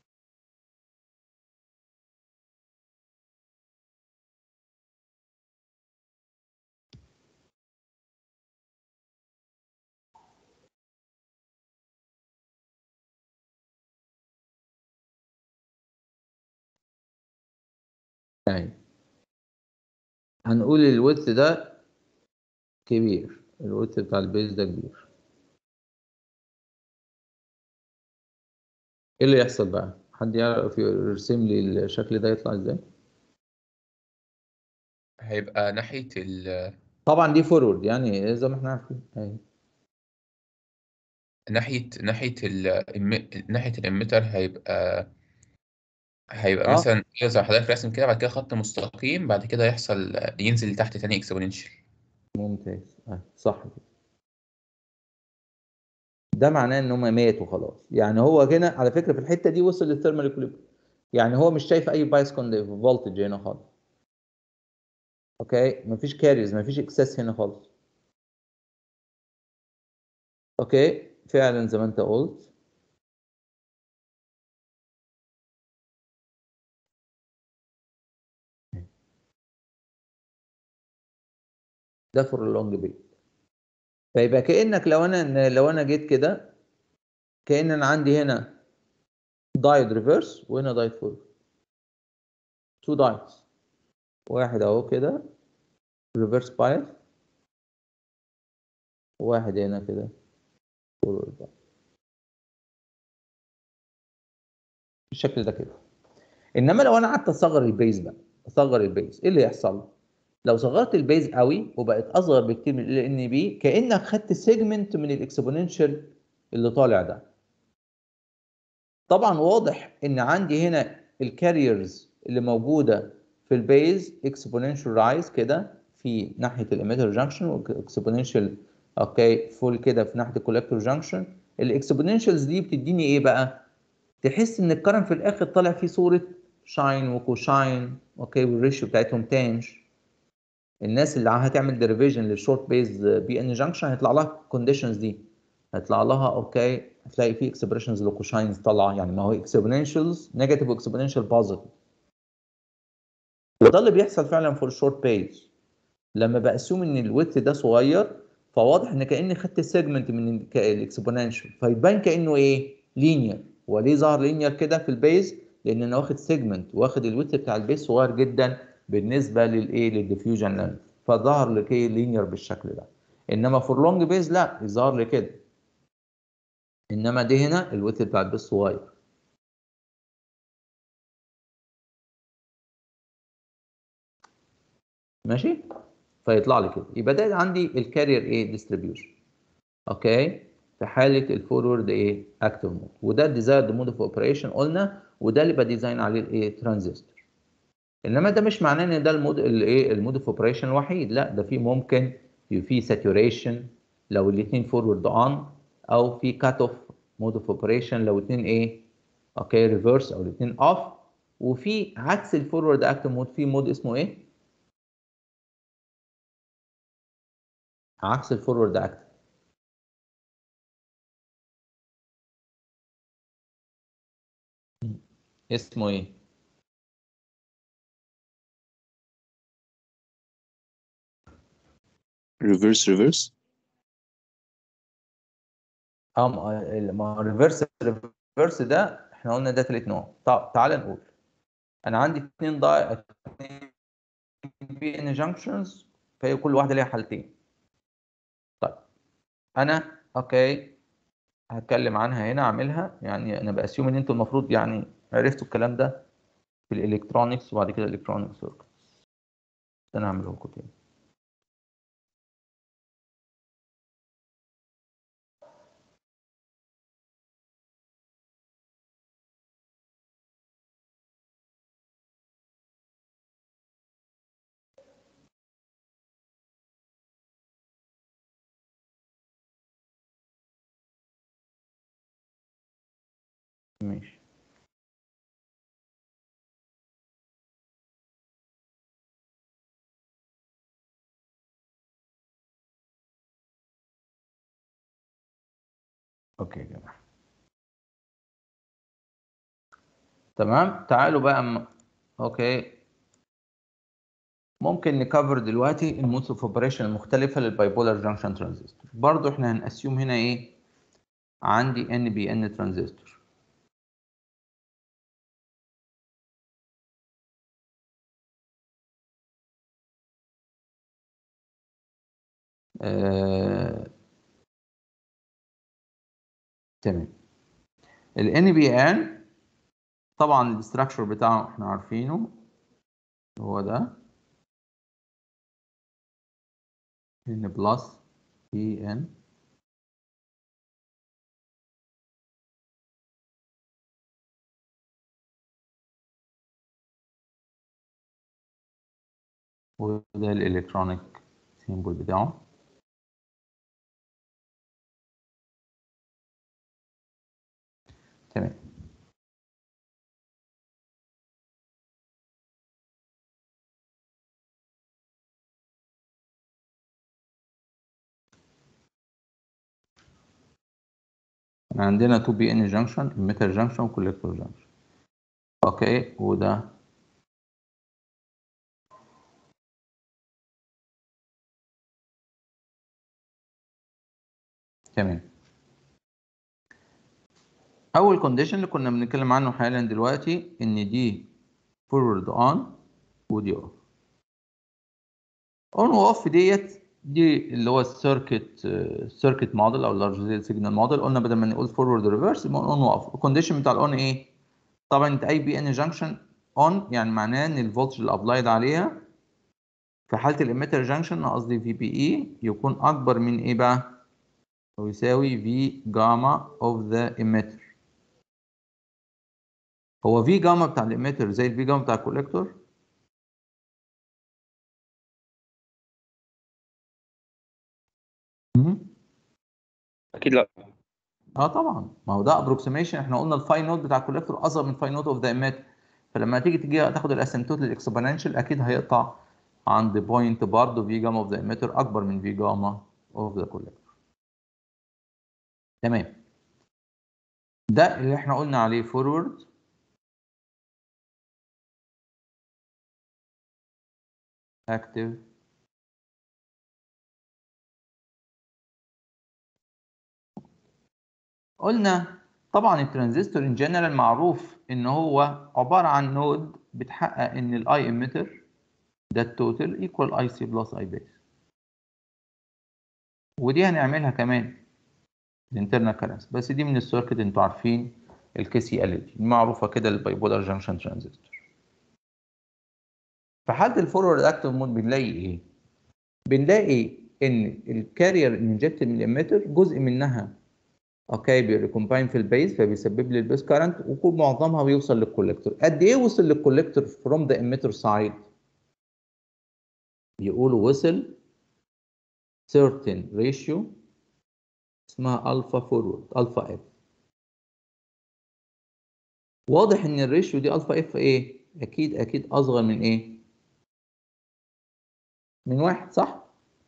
يعني هنقول الويدث ده كبير الويدث بتاع البيز ده كبير ايه اللي يحصل بقى حد يعرف يرسم لي الشكل ده يطلع ازاي هيبقى ناحية ال طبعا دي فورورد يعني زي ما احنا عارفين اهي ناحية ناحية ال إم- ناحية الإميتر هيبقى هيبقى اه مثلا كده زي ما حضرتك راسم كده بعد كده خط مستقيم بعد كده يحصل ينزل لتحت تاني اكسبوننشال ممتاز اه صح كده ده معناه ان هم ماتوا خلاص يعني هو هنا على فكره في الحته دي وصل للثيرمال اكوليبريم يعني هو مش شايف اي بايس فولتج هنا خالص اوكي مفيش كاريز مفيش اكسس هنا خالص اوكي فعلا زي ما انت قلت ده فور اللونج بيت فيبقى كانك لو انا لو انا جيت كده كان انا عندي هنا دايد ريفرس وهنا دايد فورورد تو دايدز واحد اهو كده ريفرس بايس وواحد هنا كده فورورد بايس بالشكل ده كده انما لو انا قعدت اصغر البيز بقى اصغر البيز ايه اللي يحصل لو صغرت البيز قوي وبقت اصغر بكتير من ال ان بي كانك خدت سيجمنت من الاكسبوننشال اللي طالع ده طبعا واضح ان عندي هنا الكاريرز اللي موجوده في البيز اكسبوننشال رايز كده في ناحيه الاميتر جانكشن واكسبوننشال اوكي فول كده في ناحيه الكولكتور جانكشن الاكسبوننشالز دي بتديني ايه بقى تحس ان الكرنت في الاخر طالع فيه صوره شاين وكوشاين اوكي والريشيو بتاعتهم تانج الناس اللي هتعمل ديريفيجن للشورت بيز بي ان جانكشن هيطلع لها الكونديشنز دي هيطلع لها اوكي هتلاقي في اكسبريشنز لوكوشاينز طالعه يعني ما هو اكسبوننشالز نيجاتيف واكسبوننشال بوزيتيف وده اللي بيحصل فعلا في الشورت بيز لما بقسم ان الويت ده صغير فواضح ان كاني خدت السيجمنت من الاكسبوننشال فيبان كانه ايه لينير وليه ظهر لينير كده في البيز لان انا واخد سيجمنت واخد الويت بتاع البيز صغير جدا بالنسبه للايه للديفيوجن لينث فظهر لك ايه لينير بالشكل ده انما فور لونج بيز لا يظهر لي كده انما دي هنا الويت بتاع البيز صغير ماشي فيطلع لي كده يبقى ده عندي الكارير ايه ديستريبيوشن اوكي في حاله الفورورد ايه اكتف مود وده الديزايرد مود اوف اوبريشن قلنا وده اللي بديزاين عليه الايه ترانزستور انما ده مش معناه ان ده المود الايه المود اوف اوبريشن الوحيد لا ده في ممكن في ساتوريشن لو الاثنين فورورد اون او في كات اوف مود اوف اوبريشن لو الاثنين ايه اوكي ريفرس او الاثنين اوف وفي عكس الفورورد اكتف مود في مود اسمه ايه عكس الفورورد اكتف اسمه ايه ريفرس ريفرس اه ما ما ريفرس ريفرس ده احنا قلنا ده تالت نوع طب تعال نقول انا عندي اثنين ضاي اثنين بي ان جانكشنز فهي كل واحده ليها حالتين طيب انا اوكي هتكلم عنها هنا اعملها يعني انا باسيوم ان انتوا المفروض يعني عرفتوا الكلام ده في الالكترونكس وبعد كده الالكترونيك سيركت انا هعمله لكم تاني ماشي اوكي يا جماعه تمام تعالوا بقى م... اوكي ممكن نكفر دلوقتي المودز اوف اوبريشن المختلفه للبايبولار جانكشن ترانزستور برضو احنا هنأسيوم هنا ايه عندي ان بي ان ترانزستور آه... تمام ال NBN طبعا الاستراكشر بتاعه احنا عارفينه هو ده N بلس EN وده الالكترونيك سيمبل بتاعه تمام عندنا 2 بي ان جانكشن emitter جانكشن وكوليكتور جانكشن اوكي وده تمام اول كونديشن اللي كنا بنتكلم عنه حالا دلوقتي ان دي فورورد اون ودي اوف اون واوف ديت دي اللي هو السيركت سيركت موديل او اللارج سيجنال موديل قلنا بدل ما نقول فورورد ريفرس يبقى اون واوف الكونديشن بتاع الاون ايه طبعا انت اي بي ان جانكشن اون يعني معناه ان الفولتج اللي ابلايد عليها في حاله الاميتر جانكشن قصدي في بي اي يكون اكبر من ايه بقى أو يساوي في جاما اوف ذا emitter هو في جاما بتاع الاميتر زي الفي جاما بتاع الكوليكتور اكيد لا اه طبعا ما هو ده ابروكسيميشن احنا قلنا الفاي نوت بتاع الكوليكتور اصغر من الفاي نوت اوف ذا emitter فلما تيجي تيجي تاخد الاسيمتوت للاكسبوننشال اكيد هيقطع عند بوينت برضه في جاما اوف ذا emitter اكبر من في جاما اوف ذا كوليكتور تمام ده اللي احنا قلنا عليه فورورد active قلنا طبعا الترانزستور ان جنرال معروف ان هو عباره عن نود بتحقق ان الاي اميتر ده التوتال ايكوال اي سي بلس اي بيس ودي هنعملها كمان الانترنال كارنس بس دي من السيركت انتوا عارفين الكي سي ال دي معروفه كده البايبولار جانكشن ترانزستور في حاله الفورورد اكتف مود بنلاقي ايه بنلاقي ان الكارير انجكتد من الاميتر جزء منها اوكي بيريكومباين في البيز فبيسبب لي البيس كارنت ومعظمها بيوصل للكوليكتور قد ايه وصل للكوليكتور فروم ذا emitter سايد يقولوا وصل certain ratio اسمها الفا فورورد الفا اف واضح ان الريشيو دي الفا اف ايه اكيد اكيد اصغر من ايه من واحد صح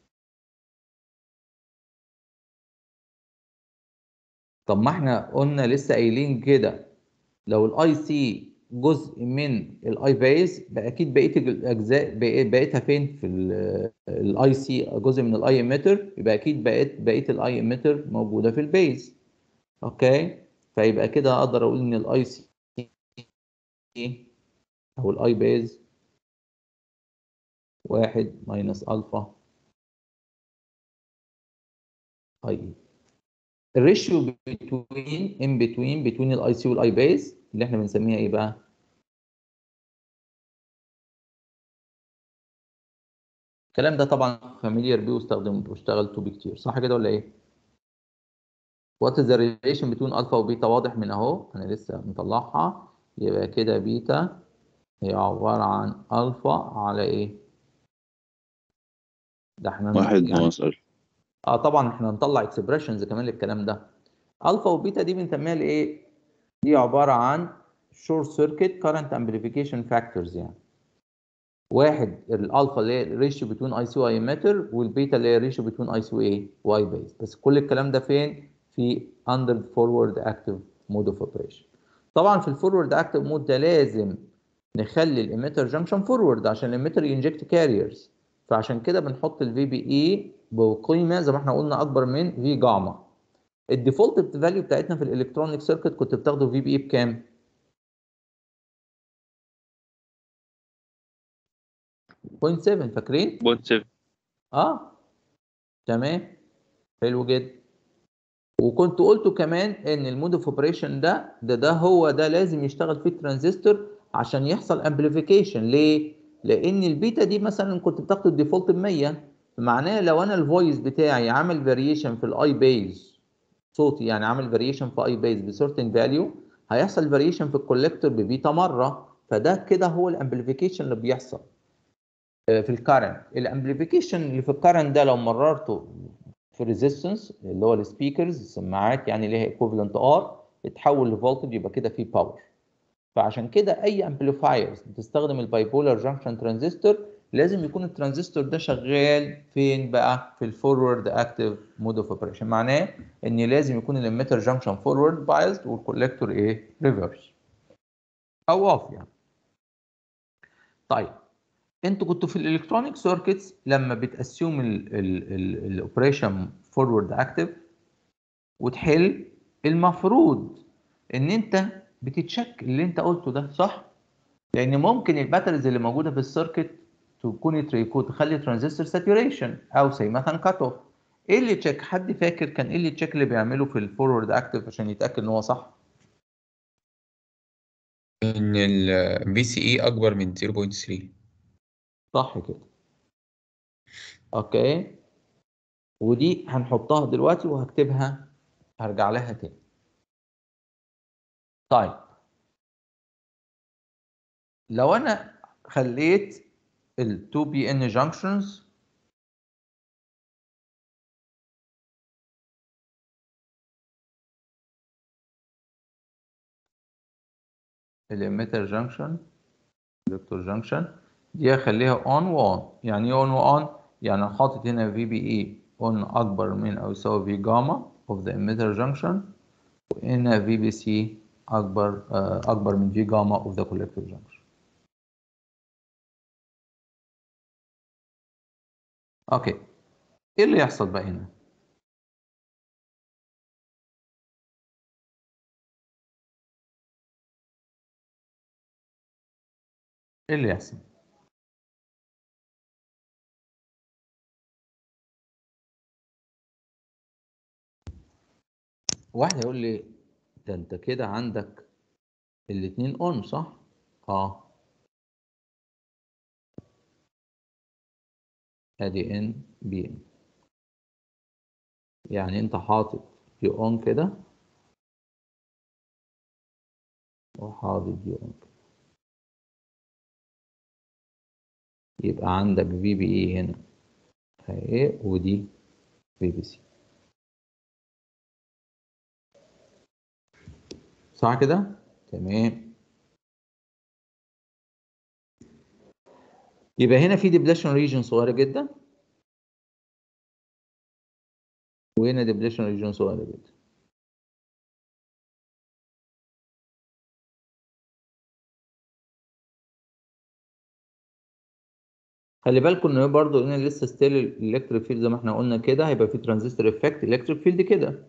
طب ما احنا قلنا لسه قايلين كده لو الاي سي جزء من الاي بيز بقى اكيد بقيه الاجزاء بقي- بقيتها فين في الاي سي جزء من الاي اميتر يبقى اكيد بقيت بقيه الاي اميتر موجوده في البيز اوكي فيبقى كده اقدر اقول ان الاي سي او الاي بيز واحد ماينس الفا اي الريشيو بتوين ان بتوين بتوين الاي سي والاي بيز اللي احنا بنسميها ايه بقى؟ الكلام ده طبعا فاميليار بيه واستخدمت واشتغلته بيه كتير صح كده ولا ايه؟ وات از ذا ريليشن بتوين الفا وبيتا واضح من اهو انا لسه مطلعها يبقى كده بيتا هي عباره عن الفا على ايه؟ ده احنا واحد يعني ناقص ألف اه طبعا احنا هنطلع اكسبريشنز كمان للكلام ده الفا وبيتا دي بنسميها الايه دي عباره عن شورت سيركت كارنت امبليفيكيشن فاكتورز يعني واحد الالفا اللي هي الريشيو بتوين اي سي واي اميتر والبيتا اللي هي الريشيو بتوين اي سي واي واي بيز بس كل الكلام ده فين في اندر فورورد اكتيف مود اوف اوبريشن طبعا في الفورورد اكتيف مود ده لازم نخلي الاميتر جنكشن فورورد عشان الاميتر ينجكت كاريرز فعشان كده بنحط الفي بي اي بقيمه زي ما احنا قلنا اكبر من في جاما الديفولت فاليو بتاعتنا في الالكترونيك سيركت كنت بتاخده في بي اي بكام 0.7 فاكرين بوينت سيفن اه تمام حلو جدا وكنت قلت كمان ان المود اوف اوبريشن ده ده ده هو ده لازم يشتغل فيه الترانزستور عشان يحصل امبليفيكيشن ليه لان البيتا دي مثلا كنت بتاخد الديفولت ب 100 معناه لو انا الفويس بتاعي عامل فاريشن في الاي بيز صوتي يعني عامل فاريشن في اي بيز بسيرتن فاليو هيحصل فاريشن في الكوليكتور ببيتا مره فده كده هو الامبليفيكيشن اللي بيحصل آه، في الكارنت الامبليفيكيشن اللي في الكارنت ده لو مررته في ريزيستنس اللي هو السبيكرز السماعات يعني ليها ايكوفالنت ار اتحول لفولتج يبقى كده في باور فعشان كده اي امبليفايرز بتستخدم البايبولار جانكشن ترانزستور لازم يكون الترانزستور ده شغال فين بقى في الفورورد اكتيف مود اوف اوبريشن معناه ان لازم يكون الاميتر جانكشن فورورد بايزد والكوليكتور ايه ريفرس او اوف يعني طيب انتوا كنتوا في الالكترونيك سيركتس لما بتاسيوم الاوبريشن فورورد اكتيف وتحل المفروض ان انت بتتشك اللي انت قلته ده صح لان ممكن الباتريز اللي موجوده في السيركت تكون تريكو تخلي ترانزستور ساتوريشن او زي مثلا كات اوف ايه اللي تشيك حد فاكر كان ايه اللي تشيك اللي بيعمله في الفورورد اكتيف عشان يتاكد ان هو صح ان ال VCE اكبر من 0.3 صح كده اوكي ودي هنحطها دلوقتي وهكتبها هرجع لها تاني طيب لو انا خليت ال 2 بي ان junctions الاميتر جانكشن الكتور جانكشن دي هخليها اون وان يعني ايه اون وان يعني أنا حاطط هنا في بي اي اون اكبر من او يساوي في جاما اوف ذا emitter junction وهنا في بي سي اكبر آه، اكبر من في جاما اوف ذا collector junction اوكي ايه اللي يحصل بقى هنا ايه اللي يحصل واحد هيقول لي ده انت كده عندك الاتنين اون صح اه ادي ان بي ان يعني انت حاطط دي اون كده وحاطط دي اون كده يبقى عندك في بي اي هنا اهي ودي في بي سي صح كده تمام يبقى هنا في ديبليشن ريجن صغيره جدا وهنا ديبليشن ريجن صغيره جدا خلي بالكم ان برضه هنا لسه ستيل الالكتريك فيلد زي ما احنا قلنا كده هيبقى في ترانزستور افكت الكتريك فيلد كده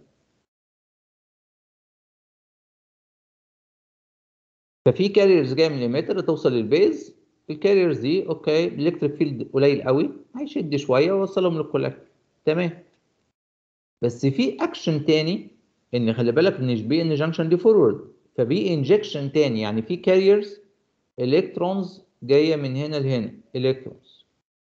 ففي كاريرز جايه من الاميتر توصل للبيز الكاريرز دي اوكي الالكتريك فيلد قليل قوي هيشد شويه ويوصلهم للكولكتور تمام بس في اكشن تاني ان خلي بالك ان مش بي ان جانكشن دي فورورد فبي انجكشن تاني يعني في كاريرز الكترونز جايه من هنا لهنا الكترونز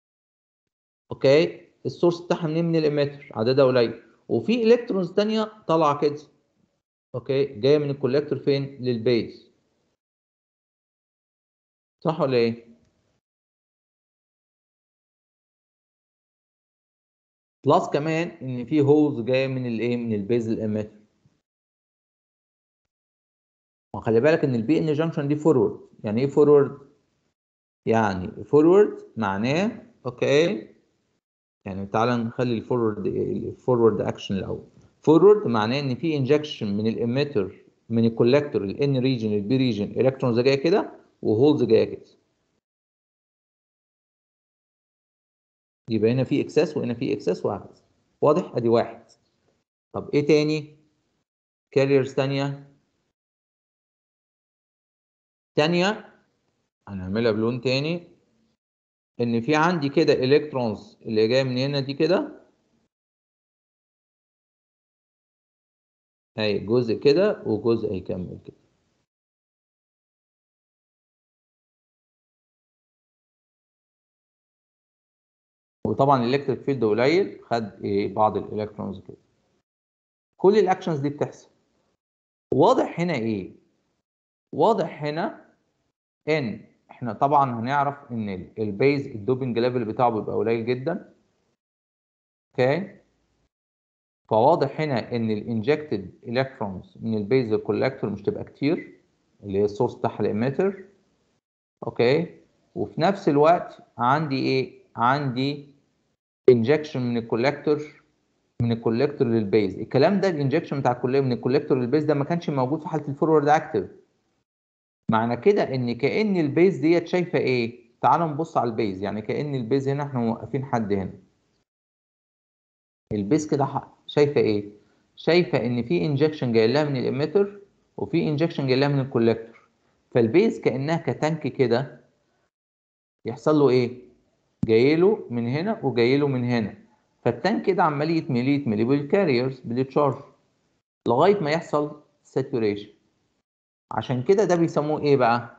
اوكي السورس بتاعها منين من الاميتر عددها قليل وفي الكترونز تانية طالعه كده اوكي جايه من الكولكتور فين للبيز صح ولا ايه بلس كمان ان في هولز جايه من الايه من البيز الاميتر وخلي بالك ان البي ان جانكشن دي فورورد يعني ايه فورورد يعني فورورد معناه اوكي يعني تعالى نخلي الفورورد الفورورد اكشن الاول فورورد معناه ان في انجكشن من الاميتر من الكولكتور الان ريجن البي ريجن الكترونز جايه كده وهولز جايه كده يبقى هنا في اكسس وهنا في اكسس وهكذا واضح ادي واحد طب ايه تاني كاريرز تانية تانية هنعملها بلون تاني ان في عندي كده الكترونز اللي جايه من هنا دي كده اهي جزء كده وجزء هيكمل كده وطبعا الالكتريك فيلد قليل خد ايه بعض الالكترونز كده كل الاكشنز دي بتحصل واضح هنا ايه واضح هنا ان احنا طبعا هنعرف ان البيز الدوبنج ليفل بتاعه بيبقى قليل جدا اوكي فواضح هنا ان الانجكتد الكترونز من البيز للكولكتور مش تبقى كتير اللي هي السورس بتاعها الاميتر اوكي وفي نفس الوقت عندي ايه عندي انجكشن من الكولكتور من الكولكتور للبيز الكلام ده الانجكشن بتاع الكولكتور من الكولكتور للبيز ده ما كانش موجود في حاله الفورورد اكتف معنى كده ان كان البيز ديت شايفه ايه تعالوا نبص على البيز يعني كان البيز هنا احنا موقفين حد هنا البيز كده شايفه ايه شايفه ان في انجكشن جاي لها من الاميتر وفي انجكشن جاي لها من الكولكتور فالبيز كانها كتانك كده يحصل له ايه جاي له من هنا وجاي له من هنا فالتانك كده عمال يتملي يتملي بالكاريرز بالتشارج لغايه ما يحصل ساتوريشن عشان كده ده بيسموه ايه بقى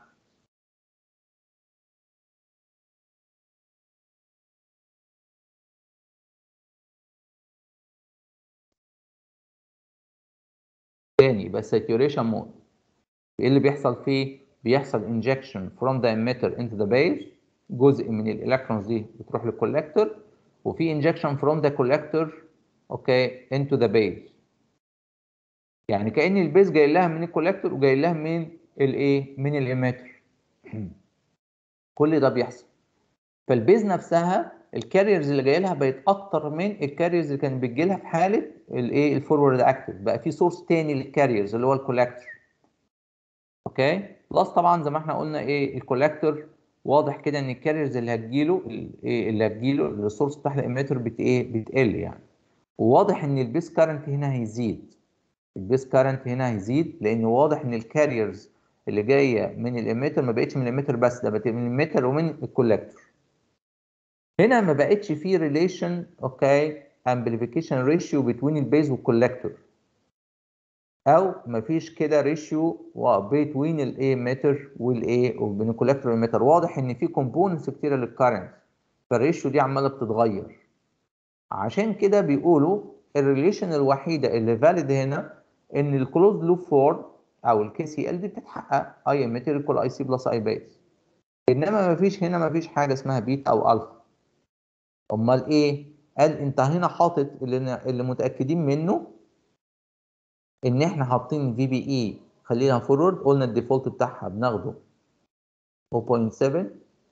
تاني يبقى saturation mode ايه اللي بيحصل فيه بيحصل injection from the emitter into the base جزء من الالكترونز دي بتروح للكولكتور وفي injection from the collector اوكي into the base يعني كأن البيز جاي لها من الكولكتور وجاي لها من الايه من الاميتر كل ده بيحصل فالبيز نفسها الكاريرز اللي جاي لها بقت اكتر من الكاريرز اللي كانت بتجي لها في حاله الايه الفورورد اكتف بقى في سورس تاني للكاريرز اللي هو الكولكتور اوكي بلس طبعا زي ما احنا قلنا ايه الكولكتور واضح كده ان الكاريرز اللي هتجيله اللي هتجيله السورس بتاع الاميتر بت ايه بتقل يعني وواضح ان البيس كارنت هنا هيزيد البيس كارنت هنا هيزيد لان واضح ان الكاريرز اللي جايه من الاميتر ما بقتش من الاميتر بس ده بقت من الاميتر ومن الكولكتور هنا ما بقتش في ريليشن اوكي امبليفيكيشن ريشيو بين البيز والكولكتور او ما فيش كده ريشيو بين الاي متر والاي وبين الكولكتور والمتر واضح ان في كومبوننتس كتيره للكارنت فالريشيو دي عماله بتتغير عشان كده بيقولوا الريليشن الوحيده اللي فاليد هنا ان الكلوز لوب فورم او الكي سي ال دي بتتحقق اي متر ايكوال اي سي بلس اي بيز انما ما فيش هنا ما فيش حاجه اسمها بيتا او الفا امال ايه قال انت هنا حاطط اللي, اللي متاكدين منه ان احنا حاطين في بي اي خلينا فورورد قلنا الديفولت بتاعها بناخده 0.7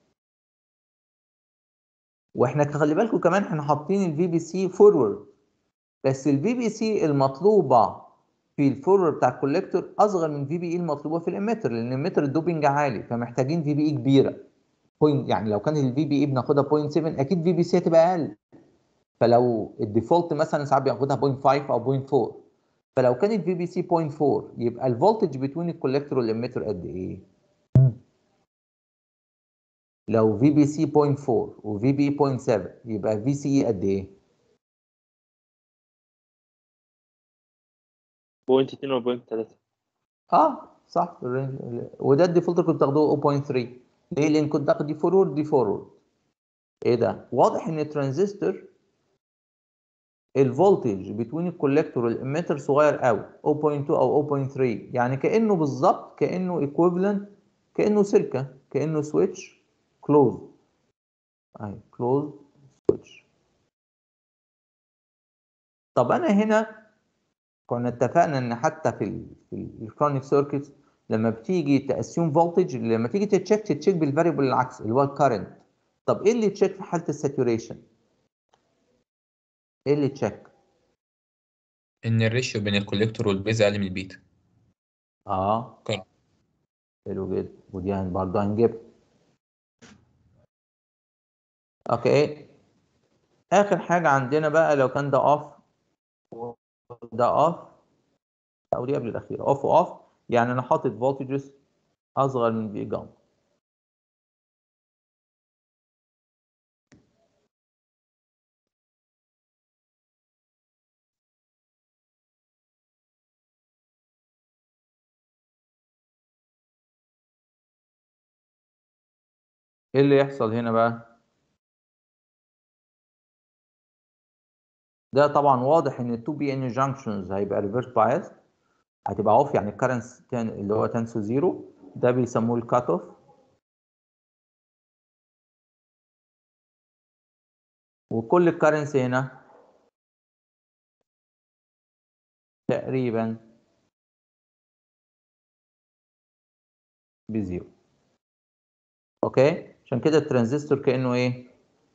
واحنا خلي بالكم كمان احنا حاطين الفي بي سي فورورد بس الفي بي سي المطلوبه في الفورورد بتاع الكوليكتور اصغر من في بي اي المطلوبه في الاميتر لان الاميتر الدوبنج عالي فمحتاجين في بي اي كبيره بوينت يعني لو كان الفي بي اي بناخدها 0.7 اكيد في بي سي هتبقى اقل فلو الديفولت مثلا ساعات بياخدها 0.5 او 0.4 فلو كان الفي بي سي 0.4 يبقى الفولتج بين الكوليكتور والاميتر قد ايه؟ لو في بي سي 0.4 وفي بي 0.7 يبقى في سي اي قد ايه؟ بوينت 2 وبوينت 3 اه صح الرينج وده الديفولت كنت تاخدوه 0.3 ليه؟ لان كنت تاخد دي فورورد دي فورورد ايه ده؟ واضح ان الترانزستور الفولتج بين الكوليكتور والاميتر صغير قوي 0.2 او 0.3 يعني كانه بالظبط كانه ايكويفالنت كانه سلكه كانه سويتش كلوز اهي كلوز سويتش طب انا هنا كنا اتفقنا ان حتى في ال في الالكترونيك سيركت لما بتيجي تاسيوم فولتج لما تيجي تتشيك تتشيك بالفاريبل العكس اللي هو الكرنت طب ايه اللي تشيك في حاله الساتوريشن ايه اللي تشيك ان الريشيو بين الكوليكتور والبيز اقل من البيتا اه كرنت. حلو جدا ودي هن برضه هنجيبها اوكي اخر حاجه عندنا بقى لو كان ده اوف ده اوف او دي قبل الاخيره اوف واوف يعني انا حاطط فولتجز اصغر من في جاما ايه اللي يحصل هنا بقى ده طبعا واضح ان ال 2 بي ان جانكشنز هيبقى ريفرس بايس هتبقى اوف يعني الكرنس اللي هو تنسو زيرو ده بيسموه الكات اوف وكل الكرنسي هنا تقريبا بزيرو اوكي عشان كده الترانزستور كانه ايه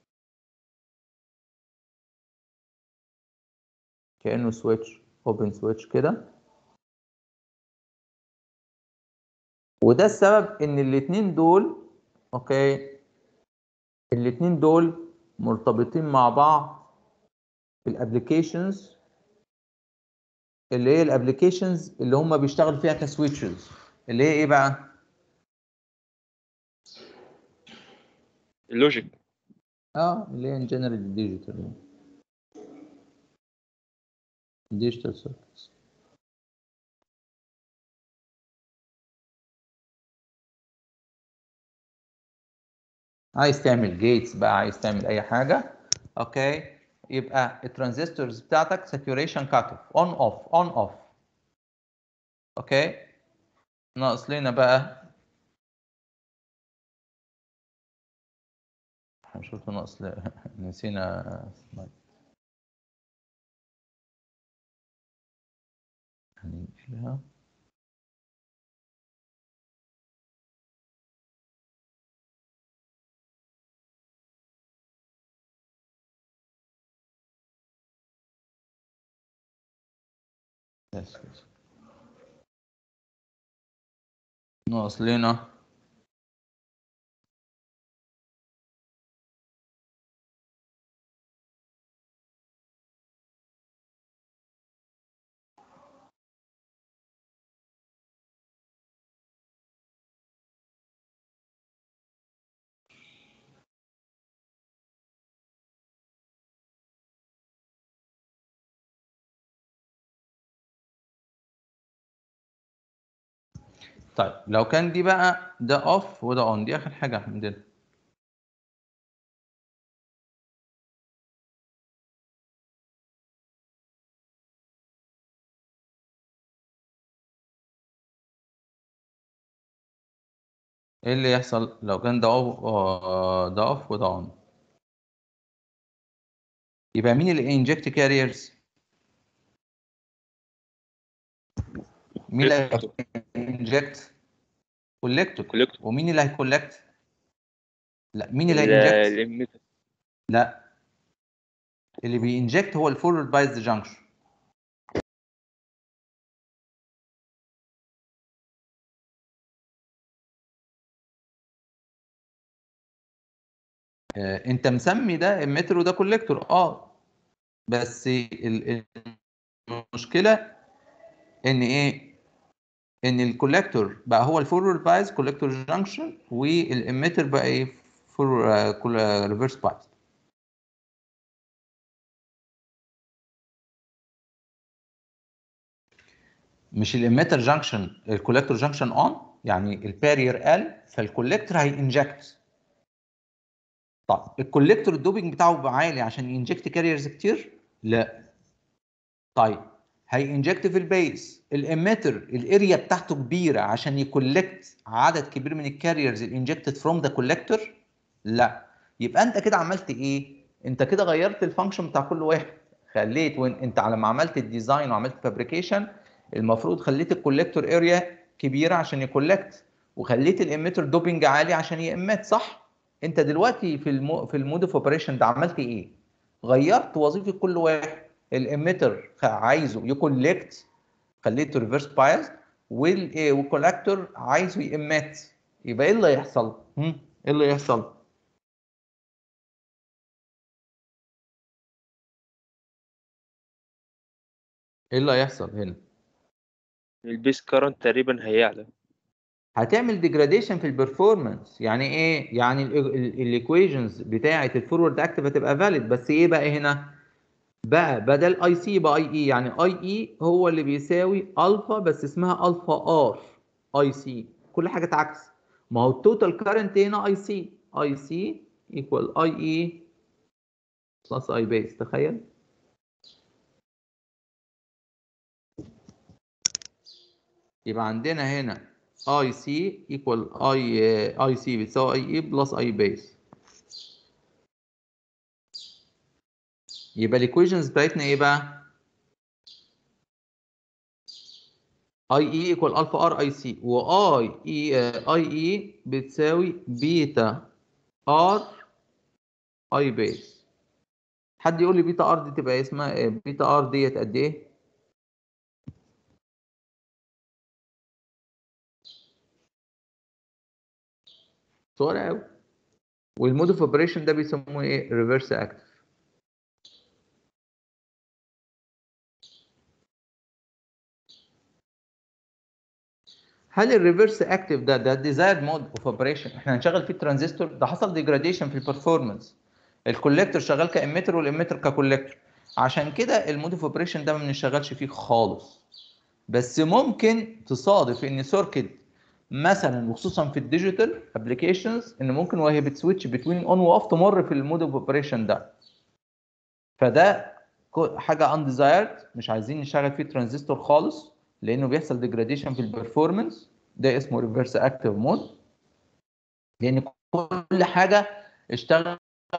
كانه سويتش اوبن سويتش كده وده السبب ان الاتنين دول اوكي الاتنين دول مرتبطين مع بعض في الابلكيشنز اللي هي الابلكيشنز اللي هم بيشتغل فيها كسويتشز اللي هي ايه بقى اللوجيك اه اللي هي ان جنرال ديجيتال ديجيتال سيركتس عايز تعمل جيتس بقى عايز تعمل اي حاجه اوكي يبقى الترانزستورز بتاعتك ساتوريشن كات اوف اون اوف اون اوف اوكي ناقص لنا بقى شفت ناقص ل... نسينا سلايد هنقفلها بس بس ناقص لنا طيب لو كان دي بقى ده اوف وده اون دي اخر حاجه عندنا ايه اللي يحصل لو كان ده اوف آه، ده اوف وده اون يبقى مين اللي انجكت كاريرز مين اللي انجكت كولكتور كولكتور ومين اللي هيكولكت لا مين اللي هينجكت الاميتر لا اللي بينجكت هو الفورورد بايز جانكشن آه، انت مسمي ده اميتر وده كولكتور اه بس ال- ال- المشكله ان ايه ان الكولكتور بقى هو الفورورد بايز كولكتور جانكشن والاميتر بقى ايه فور ريفرس بايز مش الاميتر جانكشن الكولكتور جانكشن اون يعني البارير قل فالكولكتور هينجكت طب الكولكتور الدوبنج بتاعه بقى عالي عشان ينجكت كاريرز كتير لا طيب هينجكت في البيس الاميتر الاريا بتاعته كبيره عشان يكولكت عدد كبير من الكاريرز الانجكتد فروم ذا كولكتور لا يبقى انت كده عملت ايه انت كده غيرت الفانكشن بتاع كل واحد خليت وين انت لما عملت الديزاين وعملت فابريكيشن المفروض خليت الكولكتور اريا كبيره عشان يكولكت وخليت الاميتر دوبنج عالي عشان يأمت صح انت دلوقتي في المو في المود اوف اوبريشن ده عملت ايه غيرت وظيفه كل واحد الاميتر عايزه يكولكت خليته ريفرس بايز والكولكتور عايزه يأمت يبقى ايه اللي هيحصل هم؟ ايه اللي يحصل ايه اللي هيحصل هنا البيس كارنت تقريبا هيعلى هتعمل ديجراديشن في البرفورمانس يعني ايه يعني الايكويشنز بتاعه الفورورد اكتف هتبقى فاليد بس ايه بقى هنا بقى بدل اي سي يبقى اي اي يعني اي اي هو اللي بيساوي الفا بس اسمها الفا ار اي سي كل حاجه اتعكس ما هو التوتال كارنت هنا اي سي اي سي ايكوال اي اي بلس اي بيس تخيل يبقى عندنا هنا اي سي ايكوال اي اي سي بتساوي اي اي بلس اي بيس يبقى الايكويشنز بتاعتنا ايه بقى اي اي ايكوال الفا ار اي سي واي اي اي اي بتساوي بيتا ار اي بيس حد يقول لي بيتا ار دي تبقى اسمها إيه؟ بيتا ار ديت قد ايه صغيره قوي والمود اوف اوبريشن ده بيسموه ايه ريفرس اكتف هل الريفرس اكتف ده ده ديزايرد مود اوف اوبريشن احنا هنشغل فيه الترانزستور ده حصل ديجراديشن في البرفورمانس الكوليكتور شغال كاميتر والاميتر ككوليكتور عشان كده المود اوف اوبريشن ده ما بنشتغلش فيه خالص بس ممكن تصادف ان سيركت مثلا وخصوصا في الديجيتال ابلكيشنز ان ممكن وهي بتسويتش بتوين اون واوف تمر في المود اوف اوبريشن ده فده كو- حاجه انديزايرد مش عايزين نشغل فيه ترانزستور خالص لانه بيحصل ديجراديشن في البرفورمانس ده اسمه ريفرس اكتيف مود لان كل حاجه اشتغل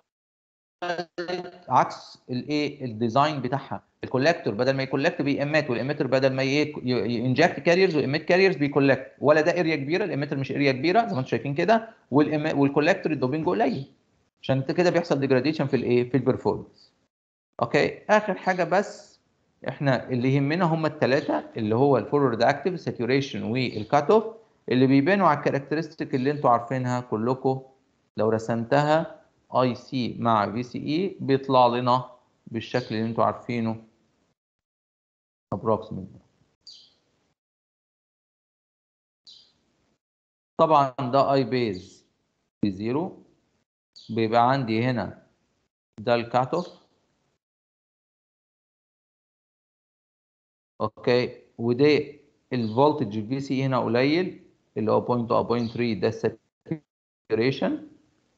عكس الايه الديزاين بتاعها الكولكتور بدل ما يكولكت بيأمات والاميتر بدل ما ينجكت كاريرز ويميت كاريرز بيكولكت ولا ده اريا كبيره الاميتر مش اريا كبيره زي ما انتم شايفين كده والكولكتور الدوبينج قليل عشان كده بيحصل ديجراديشن في الايه في البرفورمانس اوكي اخر حاجه بس احنا اللي يهمنا هم الثلاثه اللي هو الفورورد اكتيف ساتوريشن والكات اوف اللي بيبانوا على الكاركترستيك اللي انتوا عارفينها كلكم لو رسمتها اي سي مع في سي اي بيطلع لنا بالشكل اللي انتوا عارفينه approximately طبعا ده اي بيز بزيرو بيبقى عندي هنا ده الكات اوف اوكي وده الفولتج في سي هنا قليل اللي هو 0.2 او 0.3 ده الساتوريشن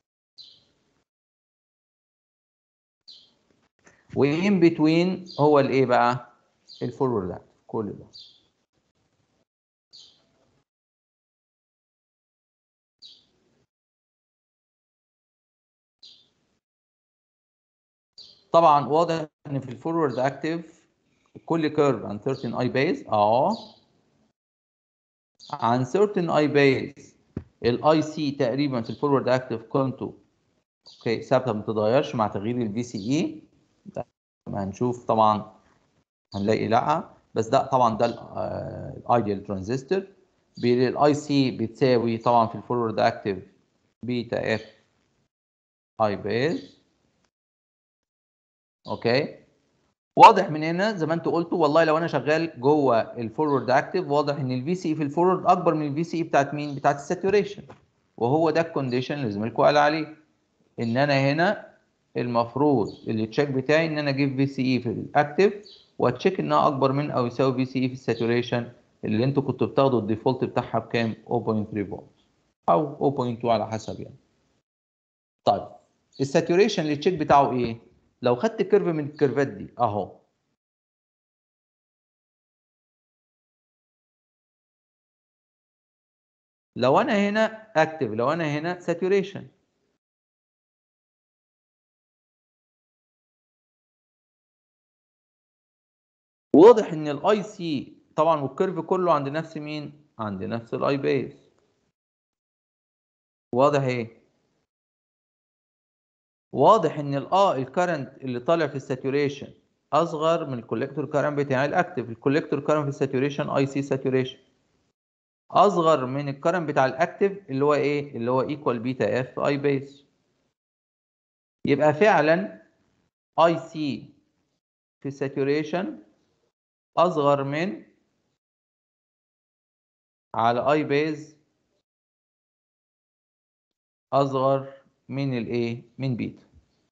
وان بتوين هو الايه بقى الفورورد اكتف كل ده طبعا واضح ان في الفورورد اكتف كل كيرف عن 13 اي بيز اه عن 13 اي بيز الاي سي تقريبا في الفورورد اكتف قيمته اوكي ثابته ما بتتغيرش مع تغيير الفي سي اي هنشوف طبعا هنلاقي لا بس ده طبعا ده الايديال ترانزستور الاي سي بتساوي طبعا في الفورورد اكتف بيتا اف اي بيز اوكي واضح من هنا زي ما انتوا قلتوا والله لو انا شغال جوه الفورورد اكتف واضح ان الفي سي في الفورورد اكبر من الفي سي بتاعت مين بتاعت الساتوريشن وهو ده الكونديشن اللي زميلكم قال عليه ان انا هنا المفروض التشيك بتاعي ان انا اجيب في سي اي في الاكتف واتشيك انها اكبر من او يساوي في سي اي في الساتوريشن اللي انتوا كنتوا بتاخدوا الديفولت بتاعها بكام 0.3 فولت او 0.2 على حسب يعني طيب الساتوريشن التشيك بتاعه ايه لو خدت كيرف من الكيرفات دي اهو لو انا هنا اكتف لو انا هنا ساتوريشن واضح ان الاي سي طبعا والكيرف كله عند نفس مين عند نفس الاي بيس واضح ايه واضح ان الاه الكرنت اللي طالع في الساتوريشن اصغر من الكوليكتور كارنت بتاع الاكتف الكوليكتور كارنت في الساتوريشن اي سي ساتوريشن اصغر من الكرنت بتاع الاكتف اللي هو ايه اللي هو ايكوال بيتا اف اي بيس يبقى فعلا اي سي في الساتوريشن اصغر من على اي بيز اصغر من الايه من بيتا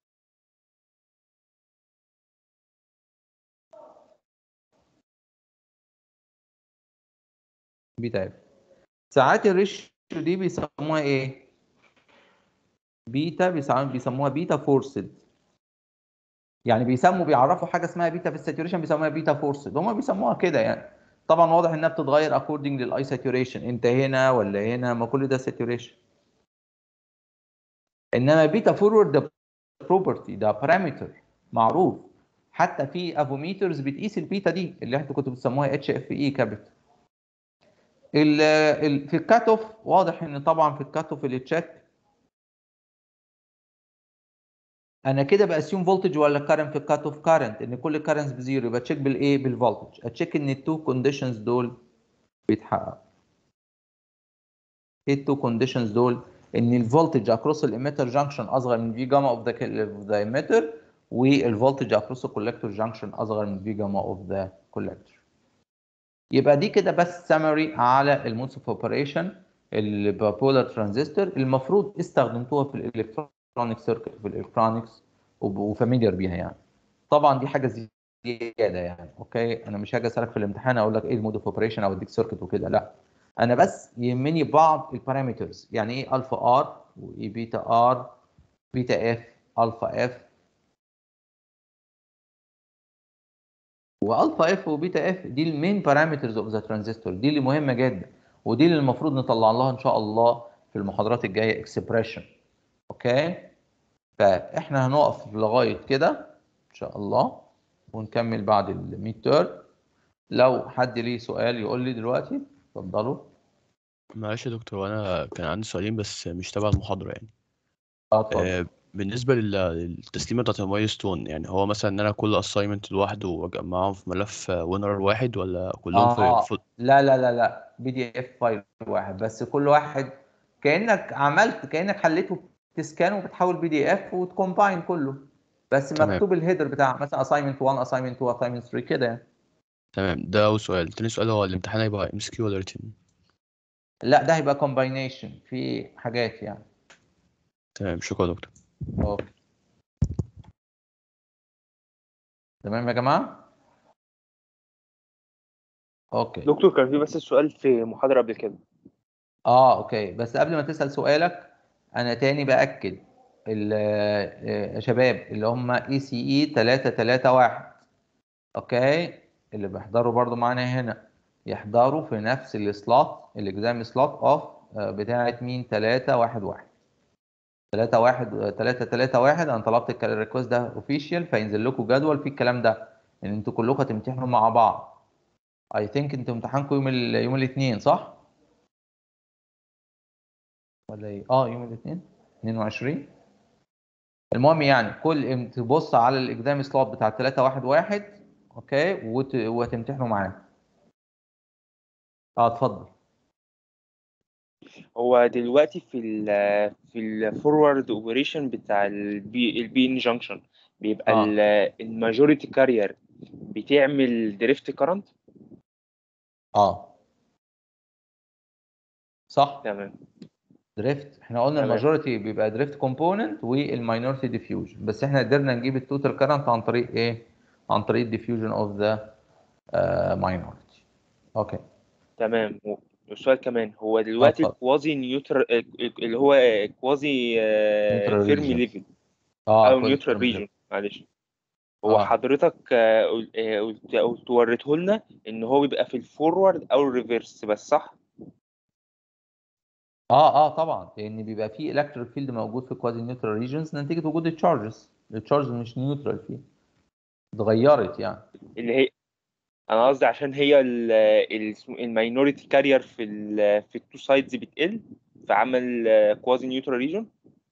بيتا اف ساعات الريشيو دي بيسموها ايه بيتا بيسموها بيتا فورسد يعني بيسموا بيعرفوا حاجه اسمها بيتا في الساتوريشن بيسموها بيتا فورسد هم بيسموها كده يعني طبعا واضح انها بتتغير اكوردنج للاي ساتوريشن انت هنا ولا هنا ما كل ده ساتوريشن انما بيتا فورورد ده بروبرتي ده بارامتر معروف حتى في افوميترز بتقيس البيتا دي اللي انتوا كنتوا بتسموها اتش اف اي كابيتال في الكات اوف واضح ان طبعا في الكات اوف اللي تشيك انا كده باسيوم فولتج ولا كارنت في الكات اوف كارنت ان كل كارنت بزيرو يبقى تشيك بالايه بالفولتج اتشيك ان التو كونديشنز دول بيتحققوا ايه التو كونديشنز دول ان الفولتج اكروس الاميتر جانكشن اصغر من في جاما اوف ذا اميتر والفولتج اكروس الكولكتور جانكشن اصغر من في جاما اوف ذا كولكتور يبقى دي كده بس سمري على المودز اوف اوبريشن البابولار ترانزستور المفروض استخدمتوها في الالكترونيك سيركت في الالكترونكس وفاميليار بيها يعني طبعا دي حاجه زياده يعني اوكي انا مش هاجي اسالك في الامتحان اقول لك ايه المود اوف اوبريشن او اديك سيركت وكده لا انا بس يهمني بعض البارامترز يعني ايه الفا ار وايه بيتا ار بيتا اف الفا اف والفا اف وبيتا اف دي المين بارامترز اوف ذا ترانزستور دي اللي مهمه جدا ودي اللي المفروض نطلع لها ان شاء الله في المحاضرات الجايه اكسبريشن اوكي فاحنا هنقف لغايه كده ان شاء الله ونكمل بعد الميد تيرم لو حد ليه سؤال يقول لي دلوقتي اتفضلوا معلش يا دكتور وانا كان عندي سؤالين بس مش تبع المحاضرة يعني اه اتفضل آه، بالنسبة لل- للتسليمة بتاعت المايلستون يعني هو مثلا ان انا كل اساينمنت لوحده واجمعهم في ملف وينر واحد ولا كلهم اه في, في لا لا لا لا بي دي اف فايل واحد بس كل واحد كانك عملت كانك حليته تسكان وبتحول بي دي اف وتكومباين كله بس تمام. مكتوب الهيدر بتاع مثلا اساينمنت 1 اساينمنت 2 اساينمنت 3 كده يعني تمام ده اول سؤال تاني سؤال هو الامتحان هيبقى ام اس كيو ولا ريتن لا ده هيبقى كومباينيشن في حاجات يعني تمام شكرا يا دكتور اوكي تمام يا جماعه اوكي دكتور كان في بس سؤال في محاضرة قبل كده اه اوكي بس قبل ما تسأل سؤالك انا تاني باكد ال- آه، يا شباب اللي هم اي سي اي 331 اوكي اللي بيحضروا برضو معانا هنا يحضروا في نفس السلوت الاكزام سلوت اوف بتاعه مين 311 3 1 3 3 1 انا طلبت الريكوست ده اوفيشال فينزل لكم جدول فيه الكلام ده ان انتوا كلكم هتمتحنوا مع بعض اي ثينك انتوا امتحانكم يوم ال... يوم الاثنين صح ولا ايه اه يوم الاثنين 22 المهم يعني كل ام- تبص على الاكزام سلوت بتاع 3 1 1 اوكي وت... وهتمتحنوا معاه اه اتفضل هو دلوقتي في ال في الفورورد اوبريشن بتاع البي البي ان جانكشن بيبقى آه. الماجوريتي كارير بتعمل دريفت كارنت اه صح تمام دريفت احنا قلنا تمام. الماجوريتي بيبقى دريفت كومبوننت والماينورتي ديفيوجن بس احنا قدرنا نجيب التوتال كارنت عن طريق ايه عن طريق الديفيوجن اوف ذا ماينورتي اوكي تمام و- والسؤال كمان هو دلوقتي اتفضل. الكوازي نيوتر اللي هو كوازي Neutral فيرمي region. ليفل اه او كويس. نيوترال ريجن معلش هو آه. حضرتك آه، قل- آه، قلت قلت وريته لنا ان هو بيبقى في الفورورد او الريفرس بس صح اه اه طبعا لان بيبقى فيه الكتريك فيلد موجود في كوازي نيوترال ريجنز نتيجه وجود التشارجز التشارجز مش نيوترال فيه اتغيرت يعني اللي هي انا قصدي عشان هي الماينوريتي كارير في ال في التو سايدز بتقل فعمل كوازي نيوترال ريجن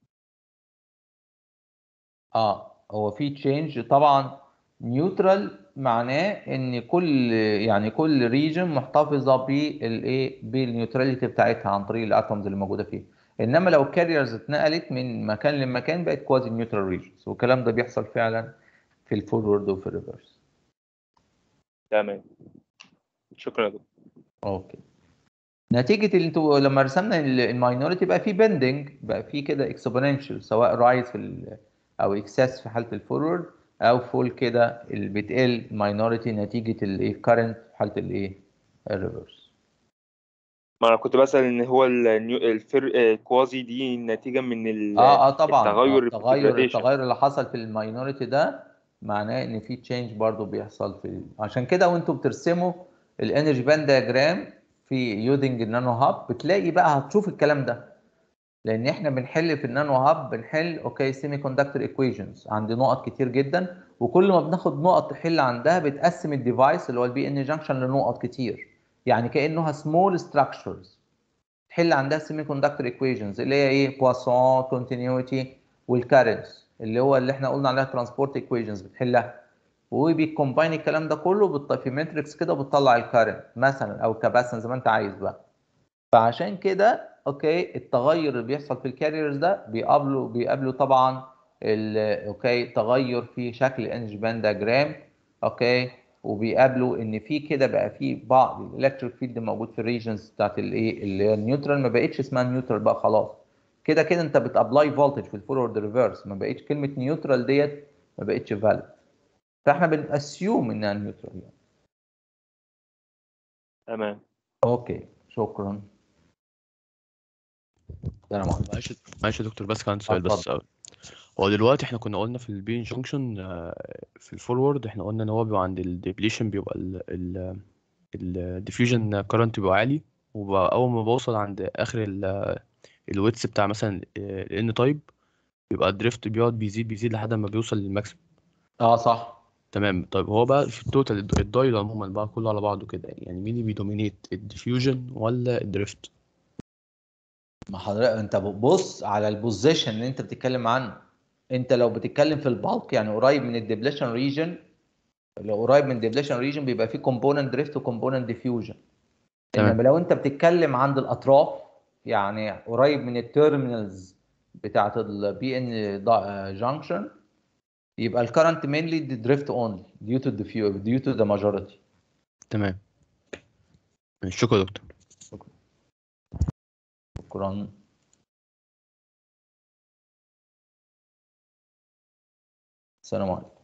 اه هو في تشينج طبعا نيوترال معناه ان كل يعني كل ريجن محتفظه بالايه بالنيوتراليتي بتاعتها عن طريق الاتومز اللي موجوده فيه انما لو الكاريرز اتنقلت من مكان لمكان بقت كوازي نيوترال ريجنز والكلام ده بيحصل فعلا في الفورورد وفي الريفرس تمام شكرا يا دكتور اوكي نتيجه اللي انتوا لما رسمنا الماينورتي بقى في بندنج بقى في كده اكسبوننشال سواء رايز في ال او اكسس في حاله الفورورد او فول كده اللي بتقل ماينورتي نتيجه الايه كارنت في حاله الايه الريفرس ما انا كنت بسأل ان هو النيو- الفر الكوازي دي نتيجة من ال- اه اه طبعا التغير آه، التغير degradation. التغير اللي حصل في الماينورتي ده معناه ان في تشينج برضو بيحصل في عشان كده وانتوا بترسموا الانرجي باند دياجرام في يودنج النانو هاب بتلاقي بقى هتشوف الكلام ده لان احنا بنحل في النانو هاب بنحل اوكي سيمي كوندكتور ايكويشنز عند نقط كتير جدا وكل ما بناخد نقط تحل عندها بتقسم الديفايس اللي هو البي ان جانكشن لنقط كتير يعني كانها سمول ستراكشرز تحل عندها سيمي كوندكتور ايكويشنز اللي هي ايه بواسون كونتينيوتي والكارنتس اللي هو اللي احنا قلنا عليها ترانسبورت ايكويشنز بتحلها وبيكومباين الكلام ده كله بالط- في ماتريكس كده بتطلع الكارنت مثلا او كباسن زي ما انت عايز بقى فعشان كده اوكي التغير اللي بيحصل في الكاريرز ده بيقابله بيقابله طبعا ال- اوكي تغير في شكل الانرجي باند دياجرام اوكي وبيقابلوا ان في كده بقى في بعض الالكتريك فيلد موجود في الريجنز بتاعت الايه اللي هي النيوترال ما بقتش اسمها نيوترال بقى خلاص كده كده انت بتابلاي فولتج في الفورورد ريفرس ما بقتش كلمه نيوترال ديت ما بقتش فاليد فاحنا بنأسيوم انها نيوترال يعني تمام اوكي شكرا السلام عليكم معلش معلش يا دكتور بس كان سؤال بس اتفضل. هو دلوقتي احنا كنا قلنا في البين جونكشن في الفورورد احنا قلنا ان هو بيبقى عند الديبليشن بيبقى ال الديفيوجن كارنت بيبقى عالي واول ما بوصل عند اخر الويتس بتاع مثلا الان تايب بيبقى الدريفت بيقعد بيزيد بيزيد لحد ما بيوصل للماكسيمم اه صح تمام طيب هو بقى في التوتال الد- الدايل عموما بقى كله على بعضه كده يعني مين اللي بيدومينيت الديفيوجن ولا الدريفت ما حضرتك انت بص على البوزيشن اللي انت بتتكلم عنه انت لو بتتكلم في البالك يعني قريب من الديبليشن ريجن لو قريب من الديبليشن ريجن بيبقى فيه كومبوننت دريفت وكومبوننت ديفيوجن تمام. انما لو انت بتتكلم عند الاطراف يعني قريب من التيرمينالز بتاعت البي ان جانكشن يبقى الكرنت مينلي دريفت اونلي ديو تو ديو تو ذا ماجوريتي تمام شكرا يا دكتور شكرا السلام عليكم